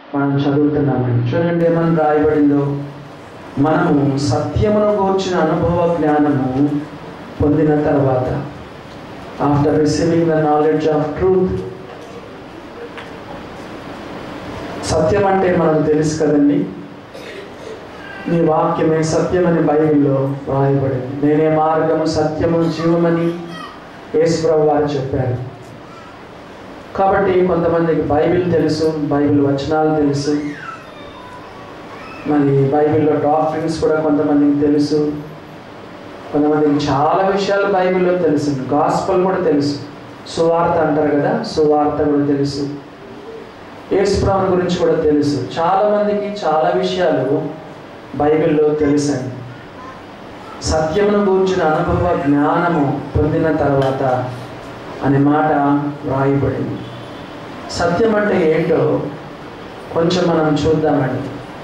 మనం చదువుతున్నామండి చూడండి ఏమని రాయబడిందో మనము సత్యమును గూర్చిన అనుభవ జ్ఞానము పొందిన తర్వాత after receiving the knowledge of truth సత్యం అంటే మనకు తెలుసు కదండి నీ వాక్యమే సత్యమని బైబిల్లో రాయబడింది నేనే మార్గము సత్యము జీవమని యేసుప్రభు వారు చెప్పారు కాబట్టి కొంతమందికి బైబిల్ తెలుసు బైబిల్ వచనాలు తెలుసు మరి బైబిల్లో డాక్టరీన్స్ కూడా కొంతమందికి తెలుసు కొంతమందికి చాలా విషయాలు బైబిల్లో తెలుసు గాస్పల్ కూడా తెలుసు సువార్త అంటారు కదా సువార్త కూడా తెలుసు యేసుప్రభు గురించి కూడా తెలుసు చాలా మందికి చాలా విషయాలు బైబిల్లో తెలుసండి సత్యమును గూర్చిన అనుభవ జ్ఞానము పొందిన తర్వాత అనే మాట రాయబడింది సత్యం అంటే ఏంటో కొంచెం మనం చూద్దామండి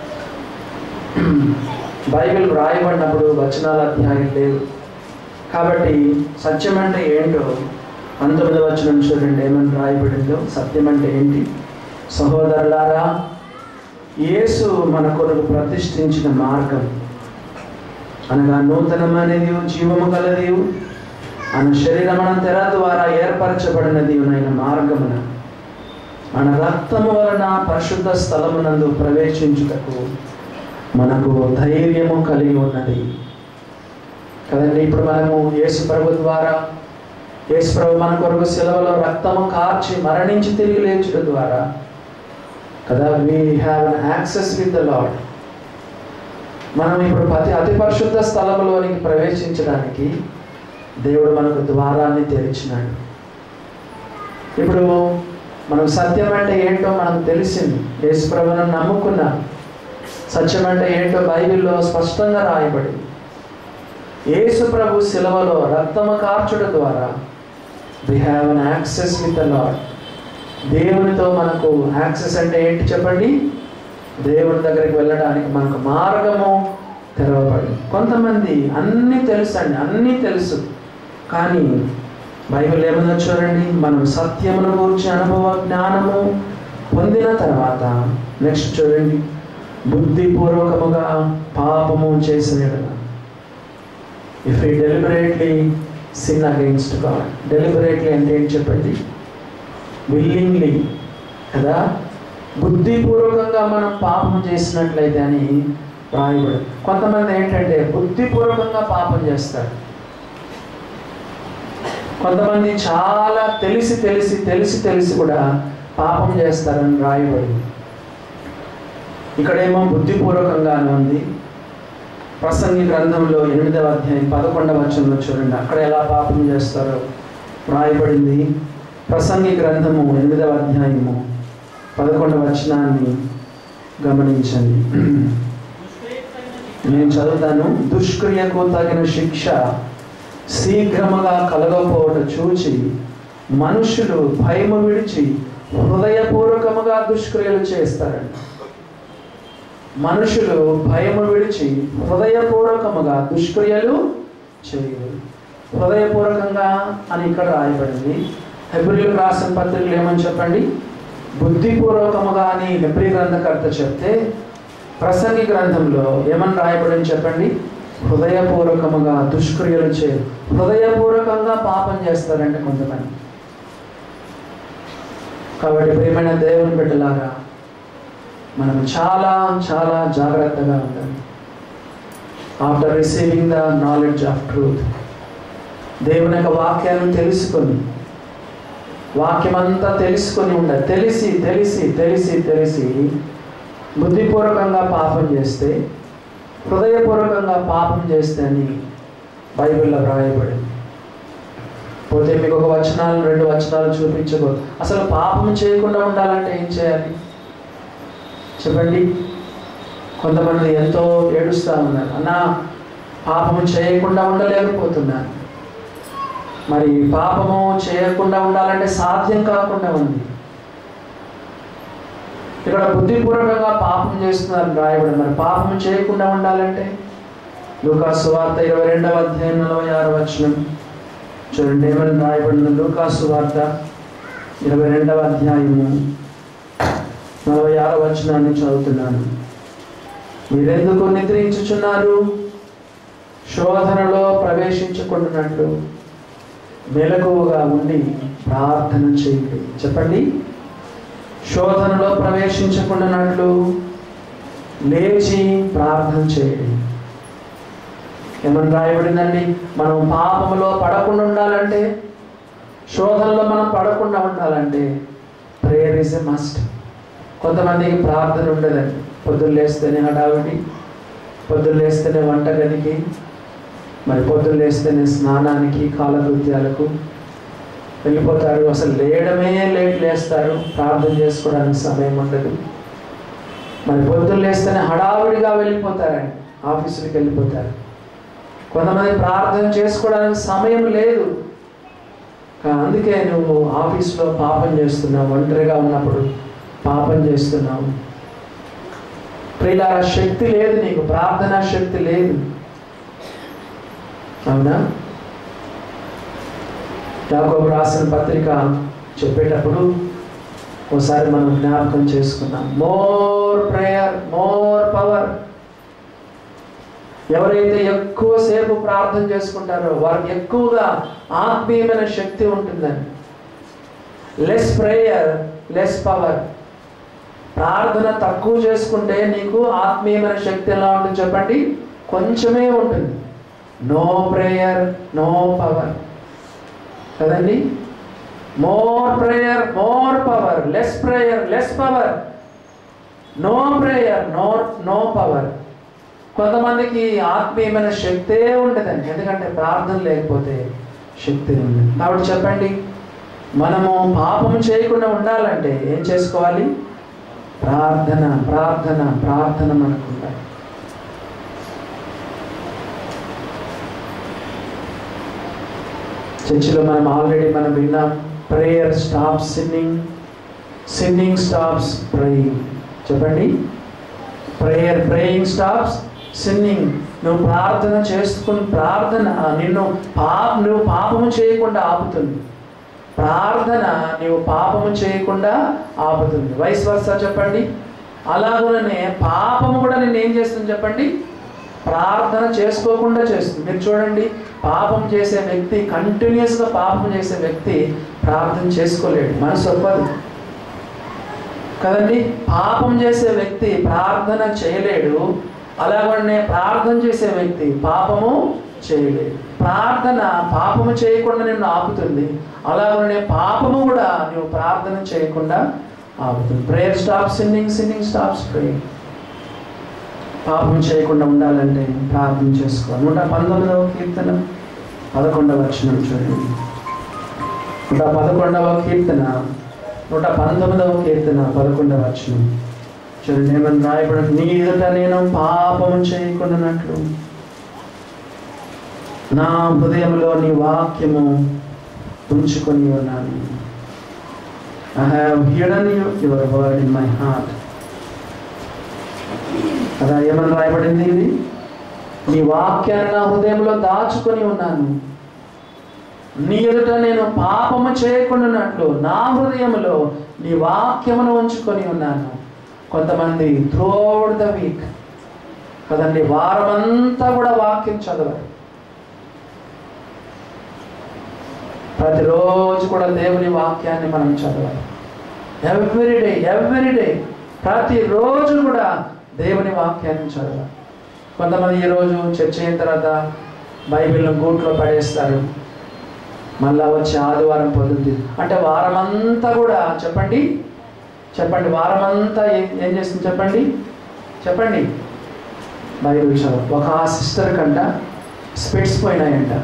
బైబిల్ రాయబడినప్పుడు వచనాల అధ్యాయం లేదు కాబట్టి సత్యం అంటే ఏంటో పంతొమ్మిదవ వచనం చూడండి ఏమని రాయబడిందో సత్యం అంటే ఏంటి సహోదరులారా యేసు మన కొరకు ప్రతిష్ఠించిన మార్గం అనగా నూతనమైనది జీవము గలది మన శరీరమున తెర ద్వారా ఏర్పరచబడినది అయిన మార్గమున మన రక్తము వలన పరిశుద్ధ స్థలమునందు ప్రవేశించుటకు మనకు ధైర్యము కలిగి ఉన్నది కదండి ఇప్పుడు మనము యేసు ప్రభు ద్వారా యేసు ప్రభు మన కొరకు సెలవులో రక్తము కార్చి మరణించి తిరిగి లేచుట ద్వారా కదా we have an access with the Lord మనం ఇప్పుడు అతి అతి పరిశుద్ధ స్థలంలోనికి ప్రవేశించడానికి దేవుడు మనకు ద్వారాన్ని తెరిచినాడు ఇప్పుడు మనం సత్యం అంటే ఏంటో మనకు తెలిసింది యేసు ప్రభువును నమ్ముకున్నాం సత్యం అంటే ఏంటో బైబిల్లో స్పష్టంగా రాయబడింది యేసు ప్రభు శిలవలో రక్తము కార్చుట ద్వారా we have an access with the Lord దేవునితో మనకు యాక్సెస్ అంటే ఏంటి చెప్పండి దేవుని దగ్గరికి వెళ్ళడానికి మనకు మార్గము తెరవబడింది కొంతమంది అన్నీ తెలుసు అండి అన్నీ తెలుసు కానీ బైబిల్ ఏమన్నా చూడండి మనం సత్యమును గురించి అనుభవ జ్ఞానము పొందిన తర్వాత నెక్స్ట్ చూడండి బుద్ధిపూర్వకముగా పాపము చేసిన if we deliberately sin against God deliberately అంటే ఏంటి చెప్పండి విల్లింగ్లీ కదా బుద్ధిపూర్వకంగా మనం పాపం చేసినట్లయితే అని రాయబడి కొంతమంది ఏంటంటే బుద్ధిపూర్వకంగా పాపం చేస్తారు కొంతమంది చాలా తెలిసి తెలిసి తెలిసి తెలిసి కూడా పాపం చేస్తారని రాయబడింది ఇక్కడేమో బుద్ధిపూర్వకంగానే ఉంది ప్రసంగి గ్రంథంలో ఎనిమిదవ అధ్యాయం పదకొండవ వచనంలో చూడండి అక్కడ ఎలా పాపం చేస్తారో రాయబడింది ప్రసంగి గ్రంథము ఎనిమిదవ అధ్యాయము పదకొండవ వచనాన్ని గమనించండి నేను చదువుతాను దుష్క్రియకు తగిన శిక్ష శీఘ్రముగా కలగపోవట చూచి మనుషులు భయము విడిచి హృదయపూర్వకముగా దుష్క్రియలు చేస్తారండి మనుషులు భయము విడిచి హృదయపూర్వకముగా దుష్క్రియలు చేయరు హృదయపూర్వకంగా అని ఇక్కడ రాయబడింది హెబ్రిల్ రాసిన పత్రికలు ఏమని చెప్పండి బుద్ధిపూర్వకముగా అని హెబ్రి గ్రంథకర్త చెప్తే ప్రసంగి గ్రంథంలో ఏమని రాయబడింది చెప్పండి హృదయపూర్వకముగా దుష్క్రియలు చే హృదయపూర్వకంగా పాపం చేస్తారంటే కొంతమంది కాబట్టి ప్రియమైన దేవుని బిడ్డలాగా మనం చాలా చాలా జాగ్రత్తగా ఉండాలి after receiving the knowledge of truth దేవుని యొక్క వాక్యాలను తెలుసుకొని వాక్యం అంతా తెలుసుకొని ఉండాలి తెలిసి తెలిసి తెలిసి తెలిసి బుద్ధిపూర్వకంగా పాపం చేస్తే హృదయపూర్వకంగా పాపం చేస్తే అని బైబిల్లో వ్రాయబడింది పోతే మీకు ఒక వచనాలు రెండు వచనాలు చూపించకో అసలు పాపం చేయకుండా ఉండాలంటే ఏం చేయాలి చెప్పండి కొంతమంది ఎంతో ఏడుస్తూ ఉన్నారు అన్న పాపము చేయకుండా ఉండలేకపోతున్నాను మరి పాపము చేయకుండా ఉండాలంటే సాధ్యం కాకుండా ఉంది ఇక్కడ బుద్ధిపూర్వకంగా పాపం చేస్తున్నారు రాయబడి మరి పాపం చేయకుండా ఉండాలంటే లూకాసు వార్త ఇరవై రెండవ అధ్యాయం నలభై ఆరు వచనం చూడండి ఏమని రాయబడిన లూకాసు వార్త ఇరవై రెండవ అధ్యాయము నలభై ఆరో వచనాన్ని చదువుతున్నాను మీరెందుకు నిద్రించుచున్నారు శోధనలో ప్రవేశించుకుంటున్నట్లు మెలకువగా ఉండి ప్రార్థన చేయండి చెప్పండి శోధనలో ప్రవేశించకుండానట్లు లేచి ప్రార్థన చేయండి ఏమని రాయబడిందండి మనం పాపములో పడకుండా ఉండాలంటే శోధనలో మనం పడకుండా ఉండాలంటే ప్రేయర్ ఇస్ ఎ మస్ట్ కొంతమందికి ప్రార్థన ఉండదండి పొద్దున్న లేస్తేనే హడావిడి పొద్దున్న లేస్తేనే వంటగదికి మరి పొద్దున్న లేస్తేనే స్నానానికి కాలకృత్యాలకు వెళ్ళిపోతారు అసలు లేయడమే లేట్ లేస్తారు ప్రార్థన చేసుకోవడానికి సమయం ఉండదు మరి పొద్దున్న లేస్తేనే హడావిడిగా వెళ్ళిపోతారండి ఆఫీసులకు వెళ్ళిపోతారు కొంతమంది ప్రార్థన చేసుకోవడానికి సమయం లేదు కా- అందుకే నువ్వు ఆఫీస్లో పాపం చేస్తున్నావు ఒంటరిగా ఉన్నప్పుడు పాపం చేస్తున్నావు ప్రియులారా శక్తి లేదు నీకు ప్రార్థనా శక్తి లేదు అవునా యాకోబు రాసిన పత్రిక చెప్పేటప్పుడు ఒకసారి మనం జ్ఞాపకం చేసుకున్నాం మోర్ ప్రేయర్ మోర్ పవర్ ఎవరైతే ఎక్కువసేపు ప్రార్థన చేసుకుంటారో వారికి ఎక్కువగా ఆత్మీయమైన శక్తి ఉంటుందని లెస్ ప్రేయర్ లెస్ పవర్ ప్రార్థన తక్కువ చేసుకుంటే నీకు ఆత్మీయమైన శక్తి ఎలా ఉంటుంది చెప్పండి కొంచెమే ఉంటుంది నో ప్రేయర్ నో పవర్ కదండి more prayer more power less prayer less power no prayer no no power కొంతమందికి ఆత్మీయమైన శక్తే ఉండదండి ఎందుకంటే ప్రార్థన లేకపోతే శక్తి ఉంది కాబట్టి చెప్పండి మనము పాపం చేయకుండా ఉండాలంటే ఏం చేసుకోవాలి ప్రార్థన ప్రార్థన ప్రార్థన మనకు ఉండాలి చర్చిలో మనం ఆల్రెడీ మనం విన్నాం prayer stop sinning sinning stops praying చెప్పండి ప్రేయర్ ప్రేయింగ్ స్టాప్స్ సిన్నింగ్ నువ్వు ప్రార్థన చేసుకుని ప్రార్థన నిన్ను పాప నువ్వు పాపము చేయకుండా ఆపుతుంది ప్రార్థన నీవు పాపము చేయకుండా ఆపుతుంది వయసు వరుస చెప్పండి అలాగనే పాపము కూడా నేను ఏం చేస్తుంది చెప్పండి ప్రార్థన చేసుకోకుండా చేస్తుంది మీరు చూడండి పాపం చేసే వ్యక్తి కంటిన్యూస్గా పాపం చేసే వ్యక్తి ప్రార్థన చేసుకోలేడు మనసు ఒప్పదు కదండి పాపం చేసే వ్యక్తి ప్రార్థన చేయలేడు అలాగనే ప్రార్థన చేసే వ్యక్తి పాపము చేయలేడు ప్రార్థన పాపము చేయకుండా నిన్ను ఆపుతుంది అలాగనే పాపము కూడా నువ్వు ప్రార్థన చేయకుండా ఆపుతుంది prayer stop sinning sinning stops praying పాపం చేయకుండా ఉండాలంటే ప్రార్థన చేసుకోవాలి నూట పంతొమ్మిదవ కీర్తన పదకొండవ వచనం చూడండి నూట పదకొండవ కీర్తన నూట పంతొమ్మిదవ కీర్తన పదకొండవ వచనం చూడండి ఏమని రాయబడి నీ ఎదుట నేను పాపము చేయకుండానట్లు నా హృదయంలో నీ వాక్యము ఉంచుకొని ఉన్నాను I have hidden you your word in my heart కదా ఏమని రాయబడింది ఇది నీ వాక్యాన్ని నా హృదయంలో దాచుకొని ఉన్నాను నీ ఎదుట నేను పాపము చేయకుండానట్లు నా హృదయంలో నీ వాక్యమును ఉంచుకొని ఉన్నాను కొంతమంది త్రోడ్ ద వీక్ కదండి వారమంతా కూడా వాక్యం చదవరు ప్రతిరోజు కూడా దేవుని వాక్యాన్ని మనం చదవాలి ఎవ్రీడే ఎవ్రీడే ప్రతిరోజు కూడా దేవుని వాక్యాన్ని చదవాలి కొంతమంది ఈరోజు చర్చ అయిన తర్వాత బైబిల్ను గూట్లో పడేస్తారు మళ్ళా వచ్చి ఆదివారం పొందుతుంది అంటే వారమంతా కూడా చెప్పండి చెప్పండి వారమంతా ఏం ఏం చేస్తుంది చెప్పండి చెప్పండి బైబిల్ చదువు ఒక ఆ సిస్టర్ కంట స్పెట్స్ పోయినాయంట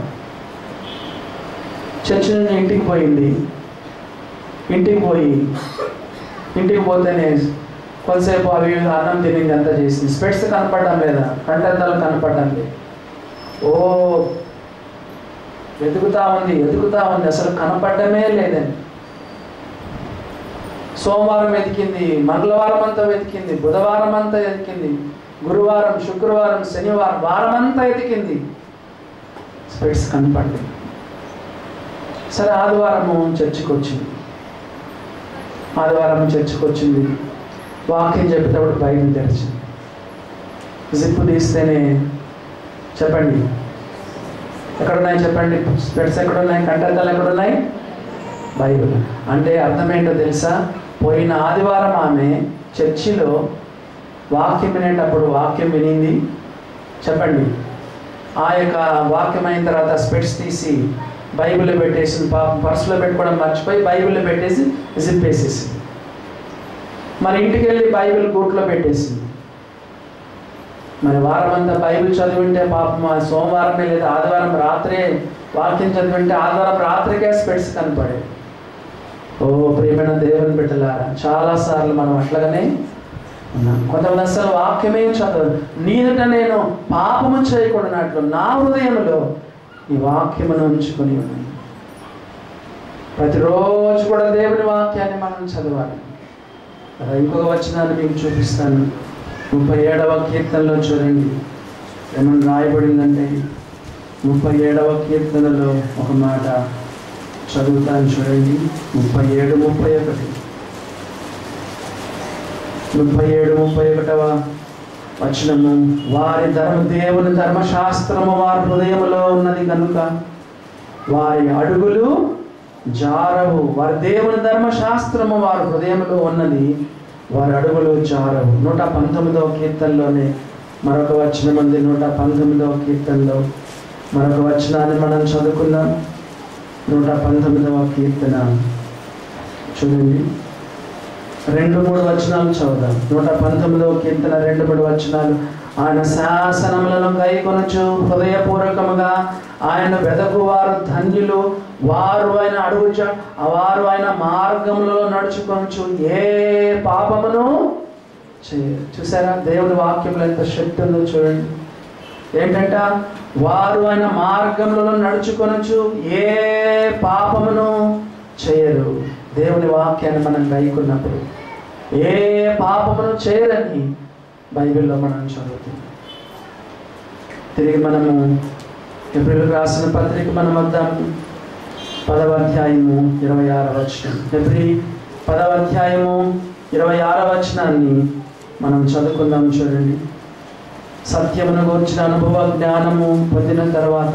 చర్చి నుండి ఇంటికి పోయింది ఇంటికి పోయి ఇంటికి పోతేనే కొంతసేపు అవి అన్నం తినింది అంతా చేసింది స్పెట్స్ కనపడడం లేదా కంటెంతాలు కనపడడం లేదు ఓ వెతుకుతా ఉంది వెతుకుతా ఉంది అసలు కనపడమే లేదండి సోమవారం వెతికింది మంగళవారం అంతా వెతికింది బుధవారం అంతా వెతికింది గురువారం శుక్రవారం శనివారం వారం అంతా వెతికింది స్పెట్స్ కనపడలేదు సరే ఆదివారము చర్చికి వచ్చింది ఆదివారం చర్చికి వచ్చింది వాక్యం చెప్పేటప్పుడు బైబిల్ తెరిచింది జిప్పు తీస్తేనే చెప్పండి ఎక్కడున్నాయి చెప్పండి స్పెట్స్ ఎక్కడున్నాయి కంటెంతాలు ఎక్కడున్నాయి బైబిల్ అంటే అర్థమేంటో తెలుసా పోయిన ఆదివారం ఆమె చర్చిలో వాక్యం వినేటప్పుడు వాక్యం వినింది చెప్పండి ఆ యొక్క వాక్యం అయిన తర్వాత స్పెట్స్ తీసి బైబిల్లో పెట్టేసి పర్సులో పెట్టుకోవడం మర్చిపోయి బైబిల్లో పెట్టేసి జిప్ వేసేసింది మరి ఇంటికి వెళ్ళి బైబిల్ గూట్లో పెట్టేసింది మరి వారం అంతా బైబిల్ చదివింటే పాపం ఆ సోమవారమే లేదా ఆదివారం రాత్రే వాక్యం చదివింటే ఆదివారం రాత్రికే స్పెట్స్ కనపడే ఓ ప్రియమైన దేవుని బిడ్డలారా చాలాసార్లు మనం అట్లాగనే ఉన్నాం కొంతమంది అసలు వాక్యమే చదవదు నీదుట నేను పాపము చేయకూడనట్లు నా హృదయంలో ఈ వాక్యమును ఉంచుకొని ఉన్నాను ప్రతిరోజు కూడా దేవుని వాక్యాన్ని మనం చదవాలి కదా ఇంకొక వచనాన్ని మీకు చూపిస్తాను ముప్పై ఏడవ కీర్తనలో చూడండి ఏమన్నా రాయబడిందంటే ముప్పై ఏడవ కీర్తనలో ఒక మాట చదువుతాను చూడండి ముప్పై ఏడు ముప్పై ఒకటి ముప్పై ఏడు ముప్పై ఒకటవ వచనము వారి ధర్మ దేవుని ధర్మశాస్త్రము వారి హృదయములో ఉన్నది కనుక వారి అడుగులు జారవు వారి దేవుని ధర్మశాస్త్రము వారి హృదయంలో ఉన్నది వారి అడుగులు జారవు నూట పంతొమ్మిదవ కీర్తనలోనే మరొక వచనం ఉంది నూట పంతొమ్మిదవ కీర్తనలో మరొక వచనాన్ని మనం చదువుకుందాం నూట పంతొమ్మిదవ కీర్తన చూడండి రెండు మూడు వచనాలు చదువుదాం నూట పంతొమ్మిదవ కీర్తన రెండు మూడు వచనాలు ఆయన శాసనములను కైకొనచ్చు హృదయపూర్వకముగా ఆయన వెదకు వారు ధన్యులు వారు ఆయన అడుగుచ వారు ఆయన మార్గములలో నడుచుకొనచ్చు ఏ పాపమును చేయరు చూసారా దేవుని వాక్యంలో ఎంత శక్తి ఉందో చూడండి ఏంటంట వారు ఆయన మార్గంలో నడుచుకొనచ్చు ఏ పాపమును చేయరు దేవుని వాక్యాన్ని మనం గైకున్నప్పుడు ఏ పాపమును చేయరని బైబిల్లో మనం చదువుతున్నాం తిరిగి మనము ఏప్రిల్ రాసిన పత్రిక మనం వద్దాము పదవ అధ్యాయము ఇరవై ఆరవ వచనం ఏప్రిల్ పదవ అధ్యాయము ఇరవై ఆరవ వచనాన్ని మనం చదువుకుందాం చూడండి సత్యమును గూర్చిన అనుభవ జ్ఞానము పొందిన తర్వాత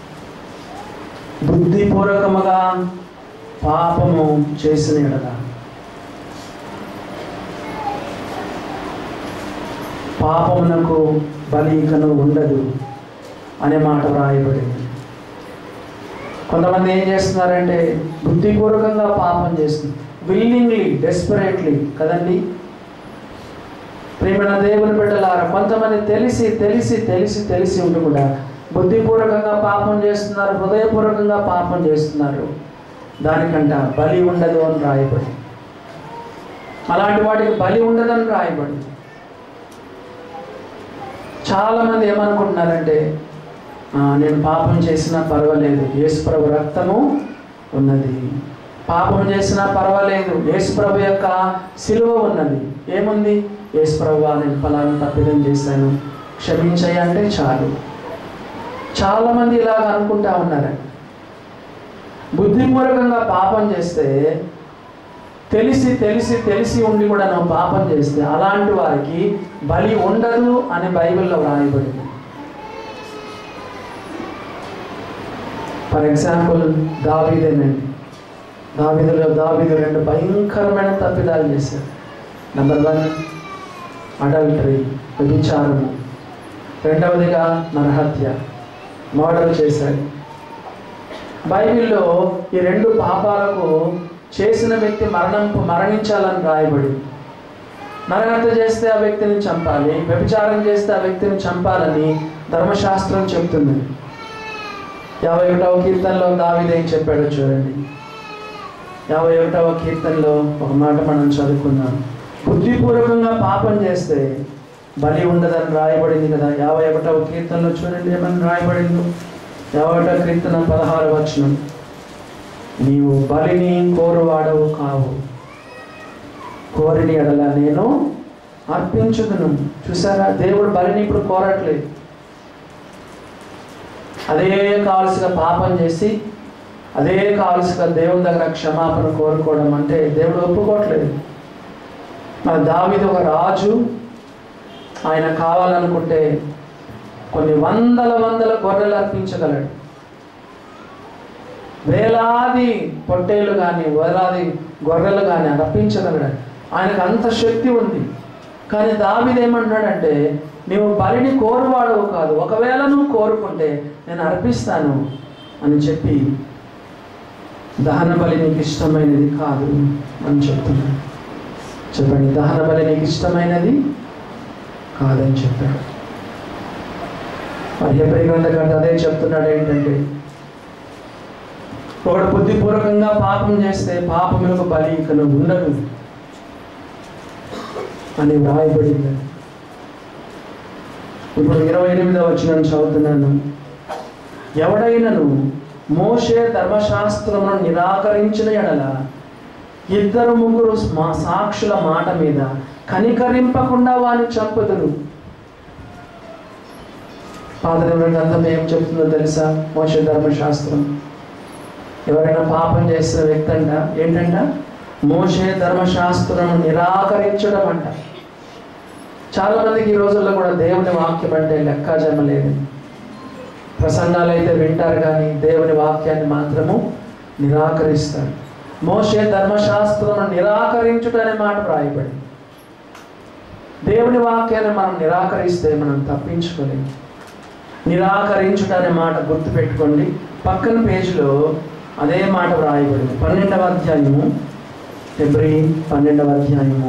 బుద్ధిపూర్వకముగా పాపము చేసిన ఎడల పాపమునకు బలీకను ఉండదు అనే మాట వ్రాయబడింది కొంతమంది ఏం చేస్తున్నారంటే బుద్ధిపూర్వకంగా పాపం చేస్తుంది విల్లింగ్లీ డెస్పరేట్లీ కదండి ప్రేమణ దేవుని బిడ్డలారా కొంతమంది తెలిసి తెలిసి తెలిసి తెలిసి ఉండి కూడా బుద్ధిపూర్వకంగా పాపం చేస్తున్నారు హృదయపూర్వకంగా పాపం చేస్తున్నారు దానికంట బలి ఉండదు అని రాయబడి అలాంటి వాటికి బలి ఉండదని రాయబడి చాలామంది ఏమనుకుంటున్నారంటే "ఆ, నేను పాపం చేసినా పర్వాలేదు యేసుప్రభు రక్తము ఉన్నది పాపం చేసినా పర్వాలేదు యేసుప్రభు యొక్క సిలువ ఉన్నది ఏముంది యేసుప్రభు నేను ఫలానా తప్పిదం చేశాను క్షమించయ్య అంటే చాలు చాలామంది ఇలాగ అనుకుంటా ఉన్నారండి బుద్ధిపూర్వకంగా పాపం చేస్తే తెలిసి తెలిసి తెలిసి ఉండి కూడా నువ్వు పాపం చేస్తే అలాంటి వారికి బలి ఉండదు అని బైబిల్లో వ్రాయబడింది ఫర్ ఎగ్జాంపుల్ దావీదేనండి దావీదులో దావీదు రెండు భయంకరమైన తప్పిదాలు చేశారు నెంబర్ వన్ అడల్టరీ వ్యభిచారము రెండవదిగా నరహత్య మర్డర్ చేశాడు బైబిల్లో ఈ రెండు పాపాలకు చేసిన వ్యక్తి మరణం మరణించాలని రాయబడి నరహత్య చేస్తే ఆ వ్యక్తిని చంపాలి వ్యభిచారం చేస్తే ఆ వ్యక్తిని చంపాలని ధర్మశాస్త్రం చెప్తుంది యాభై ఒకటవ కీర్తనలో దావిదేం చెప్పాడో చూడండి యాభై ఒకటవ కీర్తనలో ఒక మాట మనం చదువుకుందాం బుద్ధిపూర్వకంగా పాపం చేస్తే బలి ఉండదని రాయబడింది కదా యాభై ఒకటవ కీర్తనలో చూడండి ఏమని రాయబడిందో యాభై ఒకటవ కీర్తన పదహారు వచనం నీవు బలిని కోరువాడవు కావు కోరిని ఎడల నేను అర్పించుదును చూసారా దేవుడు బలిని ఇప్పుడు కోరట్లేదు అదే కావలసిన పాపం చేసి అదే కావలసిన దేవుని దగ్గర క్షమాపణ కోరుకోవడం అంటే దేవుడు ఒప్పుకోవట్లేదు మన దావిది ఒక రాజు ఆయన కావాలనుకుంటే కొన్ని వందల వందల గొర్రెలు అర్పించగలడు వేలాది పొట్టేలు కానీ వేలాది గొర్రెలు కానీ అర్పించగలడు ఆయనకు అంత శక్తి ఉంది కానీ దావిది ఏమంటున్నాడంటే నీవు బలిని కోరువాడవు కాదు ఒకవేళ నువ్వు కోరుకుంటే నేను అర్పిస్తాను అని చెప్పి దహన బలి నీకు ఇష్టమైనది కాదు అని చెప్తున్నాడు చెప్పండి దహన బలి నీకు ఇష్టమైనది కాదని చెప్పాడు మరి హెబ్రి గ్రంథకర్త అదే చెప్తున్నాడు ఏంటంటే ఒకడు బుద్ధిపూర్వకంగా పాపం చేస్తే పాపములకు బలి ఇక ఉండదు అని వ్రాయబడింది ఇప్పుడు ఇరవై ఎనిమిదవ వచ్చిన చదువుతున్నాను ఎవడైనను మోషే ధర్మశాస్త్రమును నిరాకరించిన ఎడల ఇద్దరు ముగ్గురు మా సాక్షుల మాట మీద కనికరింపకుండా వారిని చంపుదురు పాదనివర గ్రంథం ఏం చెప్తుందో తెలుసా మోషే ధర్మశాస్త్రం ఎవరైనా పాపం చేసిన వ్యక్తి అంట ఏంటంట మోషే ధర్మశాస్త్రం నిరాకరించడం అంట చాలా మందికి ఈ రోజుల్లో కూడా దేవుని వాక్యం అంటే లెక్కాజమ లేదు ప్రసంగాలు అయితే వింటారు కానీ దేవుని వాక్యాన్ని మాత్రము నిరాకరిస్తారు మోషే ధర్మశాస్త్రం నిరాకరించుట అనే మాట రాయబడింది దేవుని వాక్యాన్ని మనం నిరాకరిస్తే మనం తప్పించుకోలేము నిరాకరించుట అనే మాట గుర్తుపెట్టుకోండి పక్కన పేజీలో అదే మాట వ్రాయబడింది పన్నెండవ అధ్యాయము ఫిబ్రి పన్నెండవ అధ్యాయము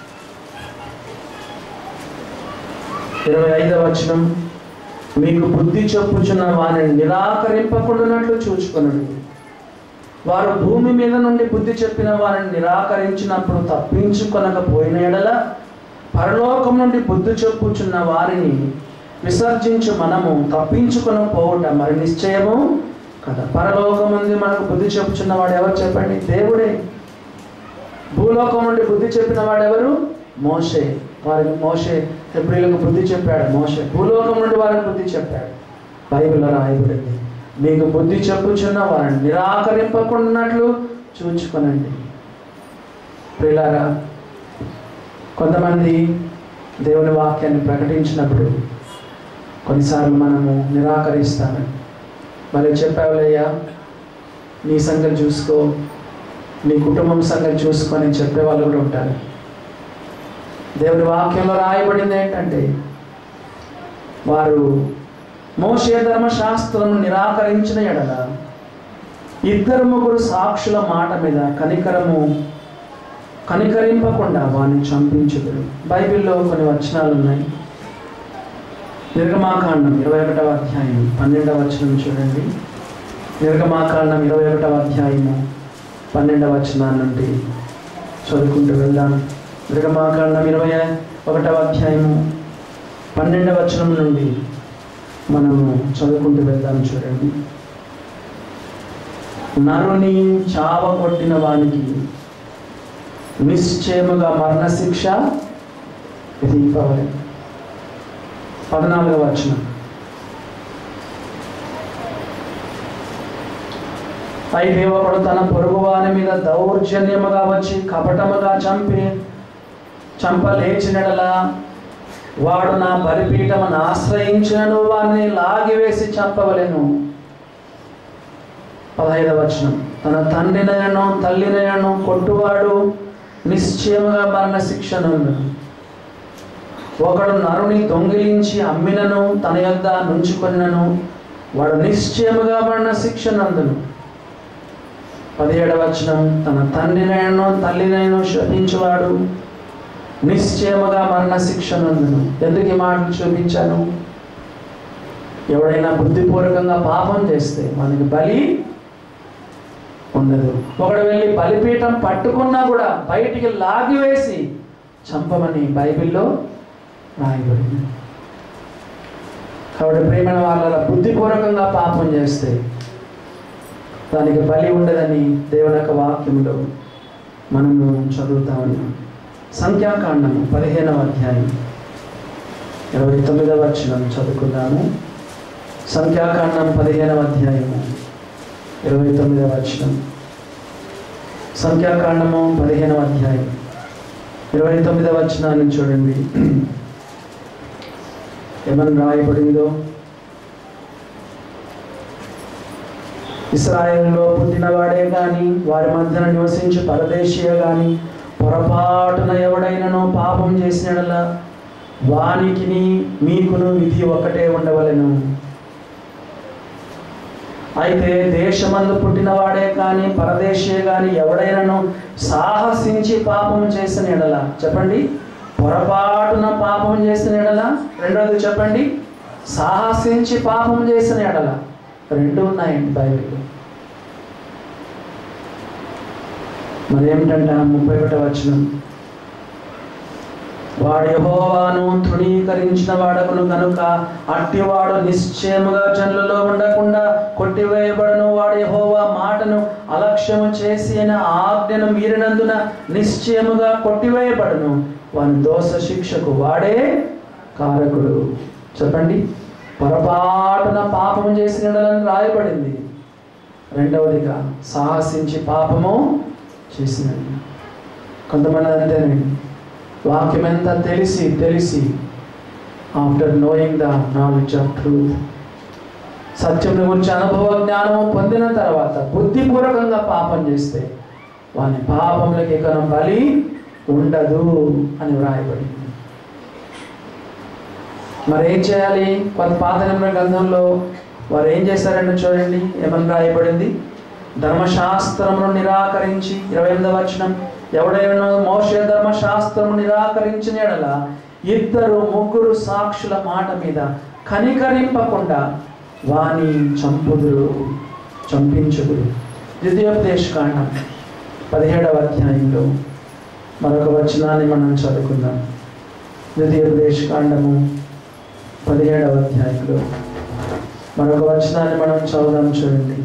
ఇరవై ఐదవ వచనం మీకు బుద్ధి చెప్పుచున్న వారిని నిరాకరింపకుండానట్లు చూచుకొనడు వారు భూమి మీద నుండి బుద్ధి చెప్పిన వారిని నిరాకరించినప్పుడు తప్పించుకొనకపోయిన ఎడల పరలోకం నుండి బుద్ధి చెప్పుచున్న వారిని విసర్జించు మనము తప్పించుకొని పోవుట మరి నిశ్చయము కదా పరలోకం నుండి మనకు బుద్ధి చెప్పుచున్న వాడు ఎవరు చెప్పండి దేవుడే భూలోకం నుండి బుద్ధి చెప్పిన వాడు ఎవరు మోషే వారికి మోషే ఎబ్రిలకు బుద్ధి చెప్పాడు మోషే భూలోకం నుండి వారికి బుద్ధి చెప్పాడు బైబిల్లో రాయబడింది మీకు బుద్ధి చెప్పుచున్న వారిని నిరాకరింపకున్నట్లు చూచుకొనండి ప్రిలారా కొంతమంది దేవుని వాక్యాన్ని ప్రకటించినప్పుడు కొన్నిసార్లు మనము నిరాకరిస్తాము మరి చెప్పావులయ్యా నీ సంగతి చూసుకో నీ కుటుంబం సంగతి చూసుకొని చెప్పే వాళ్ళు కూడా ఉంటారు దేవుని వాక్యంలో రాయబడింది ఏంటంటే వారు మోషే ధర్మశాస్త్రం నిరాకరించిన ఎడల ఇద్దరు ముగ్గురు సాక్షుల మాట మీద కనికరము కనికరింపకుండా వారిని చంపించుదురు బైబిల్లో కొన్ని వచనాలు ఉన్నాయి నిర్గమాకాండం ఇరవై ఒకటవ అధ్యాయం పన్నెండవ వచనం చూడండి నిర్గమాకాండం ఇరవై ఒకటవ అధ్యాయము పన్నెండవ వచనాన్ని నుండి చదువుకుంటూ వెళ్దాం నిర్గమాకాండం ఇరవై ఒకటవ అధ్యాయము పన్నెండవ వచనం నుండి మనము చదువుకుంటూ వెళ్దాం చూడండి నరుని చావ కొట్టిన వానికి నిశ్చయముగా మరణశిక్ష విధింపవలెను పద్నాలుగవ వచనం అయితే ఒకడు తన పొరుగువాని మీద దౌర్జన్యముగా వచ్చి కపటముగా చంపి చంపలేచినడలా వాడు నా బలిపీఠమును ఆశ్రయించినను వారిని లాగివేసి చంపవలెను పదహైదవ వచనం తన తండ్రినయను తల్లినయను కొట్టువాడు నిశ్చయముగా మరణ శిక్షను ఒకడు నరుని దొంగిలించి అమ్మినను తన యొద్ద నుంచుకొనినను వాడు నిశ్చయముగా మరణ శిక్షనందును పదిహేడవ వచనం తన తండ్రినైనను తల్లినైనా శోధించువాడు నిశ్చయముగా మరణ శిక్షనందును ఎందుకు ఈ మాటలు చూపించాను ఎవడైనా బుద్ధిపూర్వకంగా పాపం చేస్తే మనకి బలి ఉండదు ఒకడు వెళ్ళి బలిపీఠం పట్టుకున్నా కూడా బయటికి లాగివేసి చంపమని బైబిల్లో రాయబడింది కాబట్టి ప్రేమైన వాళ్ళ బుద్ధిపూర్వకంగా పాపం చేస్తే దానికి బలి ఉండదని దేవుని యొక్క వాక్యంలో మనము చదువుతా ఉన్నాం సంఖ్యాకాండము పదిహేనవ అధ్యాయం ఇరవై తొమ్మిదవ వచనం చదువుకుందాము సంఖ్యాకాండం పదిహేనవ అధ్యాయము ఇరవై తొమ్మిదవ వచనం సంఖ్యాకాండము పదిహేనవ అధ్యాయం ఇరవై తొమ్మిదవ వచనాన్ని చూడండి ఏమని రాయబడిందో ఇస్రాయేల్లో పుట్టినవాడే గాని వారి మధ్యన నివసించి పరదేశీయ గాని పొరపాటున ఎవడైనను పాపం చేసినడలా వానికిని మీకును విధి ఒకటే ఉండవలెను అయితే దేశమందు పుట్టినవాడే కానీ పరదేశీయ కానీ ఎవడైనను సాహసించి పాపం చేసిన ఎడల చెప్పండి పొరపాటున పాపం చేసిన ఎడల రెండవది చెప్పండి సాహసించి పాపం చేసిన ఎడల రెండు ఉన్నాయండి బైబిల్లో మరి ఏమిటంట ముప్పై ఒకటో వచనం వాడు యహోవాను తృణీకరించిన వాడకును కనుక అట్టివాడు నిశ్చయముగా జనులలో ఉండకుండా కొట్టివేయబడను వాడు యహోవా మాటను అలక్ష్యము చేసి అయిన ఆజ్ఞను మీరినందున నిశ్చయముగా కొట్టివేయబడను వాని దోష శిక్షకు వాడే కారకుడు చెప్పండి పొరపాటున పాపము చేసినడని రాయబడింది రెండవదిగా సాహసించి పాపము చేసినది కొంతమంది అంతేనండి వాక్యం ఎంత తెలిసి తెలిసి after knowing the knowledge of truth సత్యం గురించి అనుభవ జ్ఞానము పొందిన తర్వాత బుద్ధిపూర్వకంగా పాపం చేస్తే వాని పాపములకి ఇక బలి ఉండదు అని వ్రాయబడింది మరి ఏం చేయాలి కొంత పాత నియమ గ్రంథంలో వారు ఏం చేశారంటే చూడండి ఏమని రాయబడింది ధర్మశాస్త్రమును నిరాకరించి ఇరవై ఎనిమిదవ వచనం ఎవడైనా మోషే ధర్మశాస్త్రము నిరాకరించిన ఎడల ఇద్దరు ముగ్గురు సాక్షుల మాట మీద కనికరింపకుండా వాని చంపుదురు చంపించుదురు ద్వితీయోపదేశ కాండం పదిహేడవ అధ్యాయంలో మరొక వచనాన్ని మనం చదువుకుందాం ద్వితీయోపదేశ కాండము పదిహేడవ అధ్యాయంలో మరొక వచనాన్ని మనం చదువుదాం చూడండి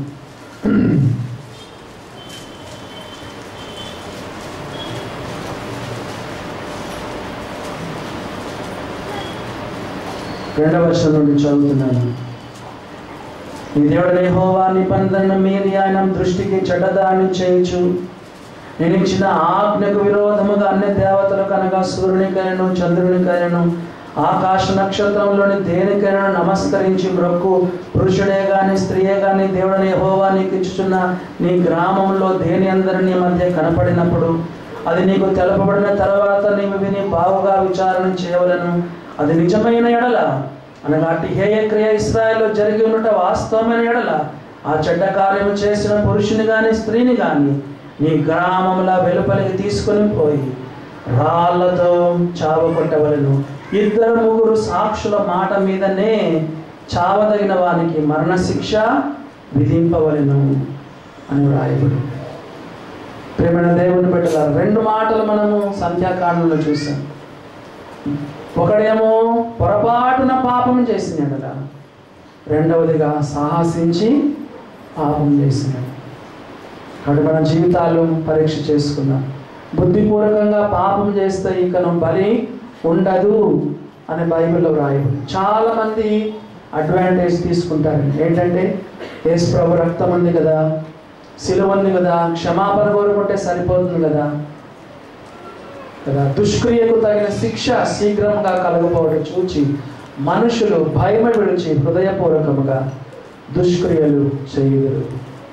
రెండవ వచనం నుండి చదువుతున్నాను నీ దేవుడు యెహోవా నిబంధన మీది ఆయన దృష్టికి చెడ్డదాన్ని చేయించు నేను ఇచ్చిన ఆజ్ఞకు విరోధముగా అన్ని దేవతలకు అనగా సూర్యునికైనను చంద్రునికైనను ఆకాశ నక్షత్రంలోని దేనికైనా నమస్కరించి బ్రొక్కు పురుషుడే గాని స్త్రీయే గాని దేవుడని యెహోవా నీకు ఇచ్చుచున్న నీ గ్రామంలో దేని అందరి నీ మధ్య కనపడినప్పుడు అది నీకు తెలపబడిన తర్వాత నీవు విని బావుగా విచారణ చేయవలను అది నిజమైన ఎడల అనగా అట్టి హేయ క్రియ ఇస్రాయల్లో జరిగి ఉన్నట వాస్తవమైన ఎడల ఆ చెడ్డ కార్యము చేసిన పురుషుని గాని స్త్రీని గాని నీ గ్రామంలో వెలుపలికి తీసుకొని పోయి రాళ్లతో చావకొట్టవలను ఇద్దరు ముగ్గురు సాక్షుల మాట మీదనే చావదగిన వానికి మరణశిక్ష విధింపవలను అని వ్రాయబడి ప్రేమైన దేవుని పెట్టారు రెండు మాటలు మనము సంఖ్యాకాండంలో చూసాం ఒకడేమో పొరపాటున పాపం చేసినడట రెండవదిగా సాహసించి పాపం చేసినాడు కాబట్టి మన జీవితాలు పరీక్ష చేసుకుందాం బుద్ధిపూర్వకంగా పాపం చేస్తే ఇకను బలి ఉండదు అని బైబిల్లో వ్రాయబడి చాలా మంది అడ్వాంటేజ్ తీసుకుంటారు ఏంటంటే యేసు ప్రభు రక్తం ఉంది కదా సిలువ ఉంది కదా క్షమాపణ కోరుకుంటే సరిపోతుంది కదా కదా దుష్క్రియకు తగిన శిక్ష శీఘ్రంగా కలగపోవడం చూచి మనుషులు భయమ విడిచి హృదయపూర్వకముగా దుష్క్రియలు చేయుదురు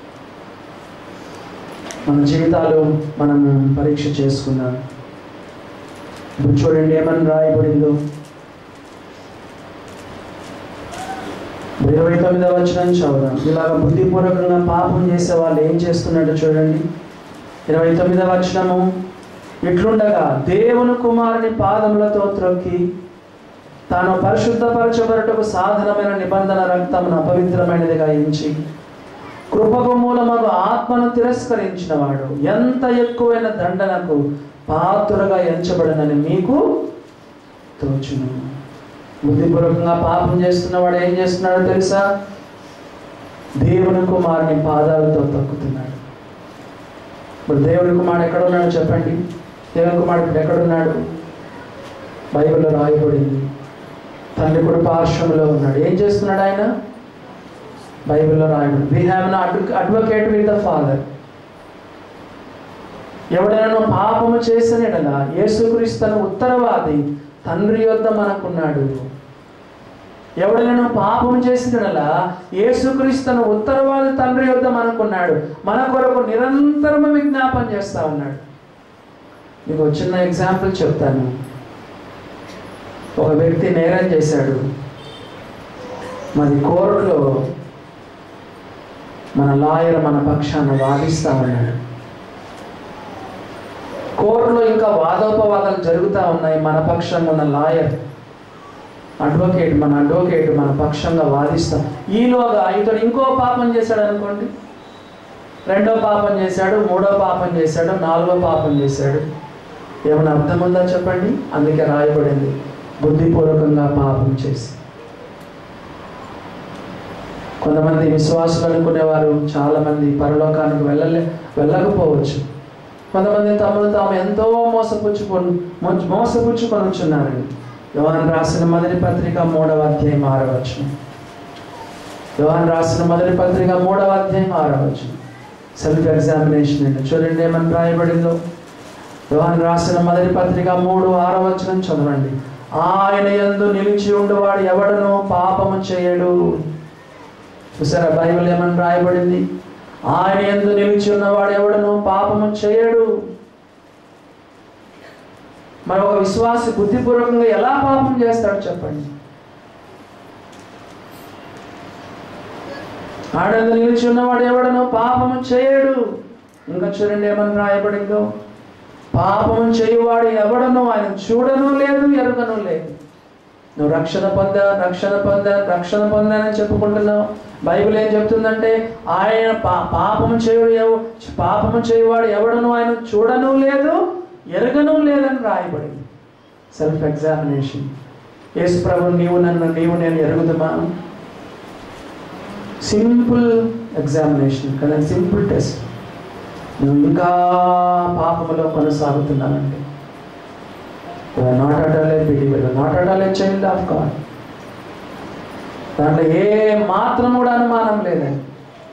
మన జీవితాలు మనము పరీక్ష చేసుకుందాం ఇప్పుడు చూడండి ఏమని రాయబడిందో ఇరవై తొమ్మిదవ వచనం చదువుదాం ఇలాగ బుద్ధిపూర్వకంగా పాపం చేసే వాళ్ళు ఏం చేస్తున్నట్టు చూడండి ఇరవై తొమ్మిదవ వచనము ఇట్లుండగా దేవుని కుమారుని పాదములతో త్రొక్కి తాను పరిశుద్ధపరచబరటకు సాధనమైన నిబంధన రక్తమును అపవిత్రమైనదిగా ఎంచి కృపకు మూలమగు ఆత్మను తిరస్కరించిన వాడు ఎంత ఎక్కువైన దండనకు పాత్రుడుగా ఎంచబడనని మీకు తోచును బుద్ధిపూర్వకంగా పాపం చేస్తున్నవాడు ఏం చేస్తున్నాడో తెలుసా దేవుని కుమారుని పాదాలతో తొక్కుతున్నాడు ఇప్పుడు దేవుని కుమారుడు ఎక్కడ ఉన్నాడు చెప్పండి దేవుని కుమారుడు ఇప్పుడు ఎక్కడున్నాడు బైబిల్లో రాయబడింది తండ్రి కూడా పార్శ్వంలో ఉన్నాడు ఏం చేస్తున్నాడు ఆయన బైబిల్లో రాయబడి we have an advocate with the Father ఎవడైనా పాపము చేసిన ఎడల యేసుక్రీస్తును ఉత్తరవాది తండ్రి యొద్ద మనకున్నాడు ఎవడైనా పాపం చేసిన ఎడల యేసుక్రీస్తును ఉత్తరవాది తండ్రి యొద్ద మనకున్నాడు మన కొరకు నిరంతరము విజ్ఞాపన చేస్తా ఉన్నాడు మీకు ఒక చిన్న ఎగ్జాంపుల్ చెప్తాను ఒక వ్యక్తి నేరం చేశాడు మరి కోర్టులో మన లాయర్ మన పక్షాన వాదిస్తా ఉన్నాడు కోర్టులో ఇంకా వాదోపవాదాలు జరుగుతూ ఉన్నాయి మన పక్షంగా ఉన్న లాయర్ అడ్వకేట్ మన అడ్వకేట్ మన పక్షంగా వాదిస్తాం ఈలోగా ఇతడు ఇంకో పాపం చేశాడు అనుకోండి రెండో పాపం చేశాడు మూడో పాపం చేశాడు నాలుగో పాపం చేశాడు ఏమైనా అర్థం ఉందా చెప్పండి అందుకే రాయబడింది బుద్ధిపూర్వకంగా పాపం చేసి కొంతమంది విశ్వాసులు అనుకునేవారు చాలామంది పరలోకానికి వెళ్ళలే వెళ్ళకపోవచ్చు కొంతమంది తమను తాము ఎంతో మోసపుచ్చుకొని మో- మోసపుచ్చుకొని ఉంచున్నారండి యోహాన్ రాసిన మొదటి పత్రిక మూడవ అధ్యాయం ఆరవచ్చు యోహాన్ రాసిన మొదటి పత్రిక మూడవ అధ్యాయం ఆరవచ్చు సెల్ఫ్ ఎగ్జామినేషన్ అండి చూడండి ఏమని రాయబడిందో యోహాన్ రాసిన మొదటి పత్రిక మూడు ఆరవచనం చదవండి ఆయన యందు నిలిచి ఉండేవాడు ఎవడను పాపము చేయడు చూసారా బైబిల్ ఏమని రాయబడింది ఆయన ఎందు నిలిచి ఉన్నవాడు ఎవడను పాపము చేయడు మరి ఒక విశ్వాసి బుద్ధిపూర్వకంగా ఎలా పాపం చేస్తాడు చెప్పండి ఆడందు నిలిచి ఉన్నవాడు ఎవడను పాపము చేయడు ఇంకా చూడండి ఏమని రాయబడిందో పాపము చేయువాడు ఎవడను ఆయన చూడను లేదు ఎరుగను లేదు నువ్వు రక్షణ పొందా రక్షణ పొందా రక్షణ పొందానని చెప్పుకుంటున్నావు బైబిల్ ఏం చెప్తుందంటే ఆయన పా పాపము చేయుడు ఎవ- పాపము చేయువాడు ఎవడను ఆయన చూడను లేదు ఎరగను లేదని రాయబడింది సెల్ఫ్ ఎగ్జామినేషన్ యేసు ప్రభు నీవు నన్ను నీవు నేను ఎరుగుదమా సింపుల్ ఎగ్జామినేషన్ కదా సింపుల్ టెస్ట్ నువ్వు ఇంకా పాపములో కొనసాగుతున్నావంటే not at all a believer not at all a child of God దాంట్లో ఏ మాత్రం కూడా అనుమానం లేదండి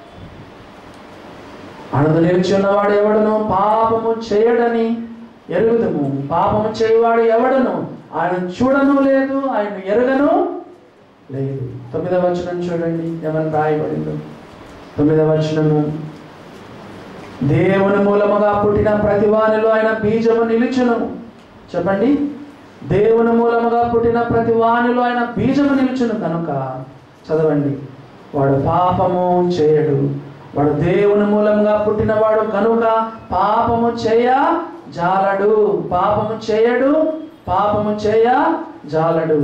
అణుదు నిలిచి ఉన్నవాడు ఎవడును పాపము చేయడని ఎరుగుదము పాపము చేయవాడు ఎవడను ఆయన చూడను లేదు ఆయన ఎరగను లేదు తొమ్మిదవ వచనం చూడండి ఏమని రాయబడిందో తొమ్మిదవ వచనము దేవుని మూలముగా పుట్టిన ప్రతి వానిలో ఆయన బీజము నిలుచును చెప్పండి దేవుని మూలముగా పుట్టిన ప్రతి వానిలో ఆయన బీజము నిలుచును కనుక చదవండి వాడు పాపము చేయడు వాడు దేవుని మూలంగా పుట్టినవాడు కనుక పాపము చేయ జాలడు పాపము చేయడు పాపము చేయ జాలడు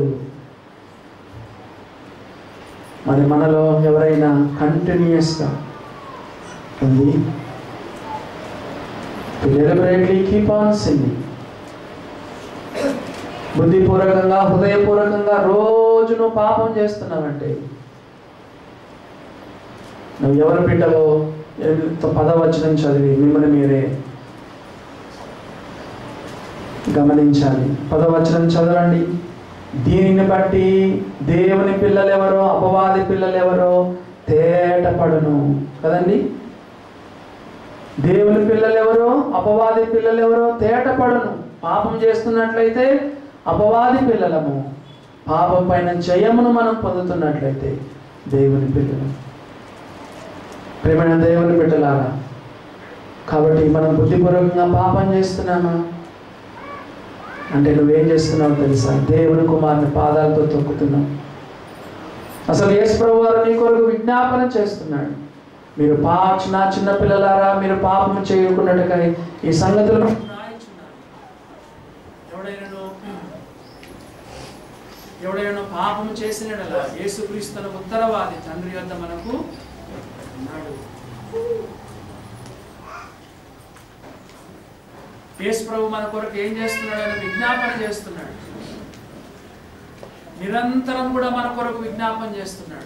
మరి మనలో ఎవరైనా కంటిన్యూస్గా ఉంది డెలిబరేట్లీ కీప్ ఆన్ సింగింగ్ బుద్ధిపూర్వకంగా హృదయపూర్వకంగా రోజు నువ్వు పాపం చేస్తున్నావంటే నువ్వు ఎవరు బిడ్డవో పదవచనం చదివి మిమ్మల్ని మీరే గమనించాలి పదవచనం చదవండి దీనిని బట్టి దేవుని పిల్లలు ఎవరో అపవాది పిల్లలు ఎవరో తేటపడును కదండి దేవుని పిల్లలు ఎవరో అపవాది పిల్లలు ఎవరో తేటపడును పాపం చేస్తున్నట్లయితే అపవాది పిల్లలము పాపం పైన జయమును మనం పొందుతున్నట్లయితే దేవుని పిల్లలు ప్రేమైన దేవుని బిడ్డలారా కాబట్టి మనం బుద్ధిపూర్వకంగా పాపం చేస్తున్నామా అంటే నువ్వేం చేస్తున్నావు తెలుసా దేవుని కుమారుని పాదాలతో తొక్కుతున్నావు అసలు యేసు ప్రభు వారు నీ కొరకు విజ్ఞాపన చేస్తున్నాడు మీరు పా నా చిన్న పిల్లలారా మీరు పాపం చేయకున్నట్టుగా ఈ సంగతులను ఎవడైనా ఎవడైనా పాపం చేసినడలా యేసుక్రీస్తున ఉత్తరవాది తండ్రి వద్ద మనకు ఉన్నాడు యేసు ప్రభు మన కొరకు ఏం చేస్తున్నాడు అని విజ్ఞాపన చేస్తున్నాడు నిరంతరం కూడా మన కొరకు విజ్ఞాపన చేస్తున్నాడు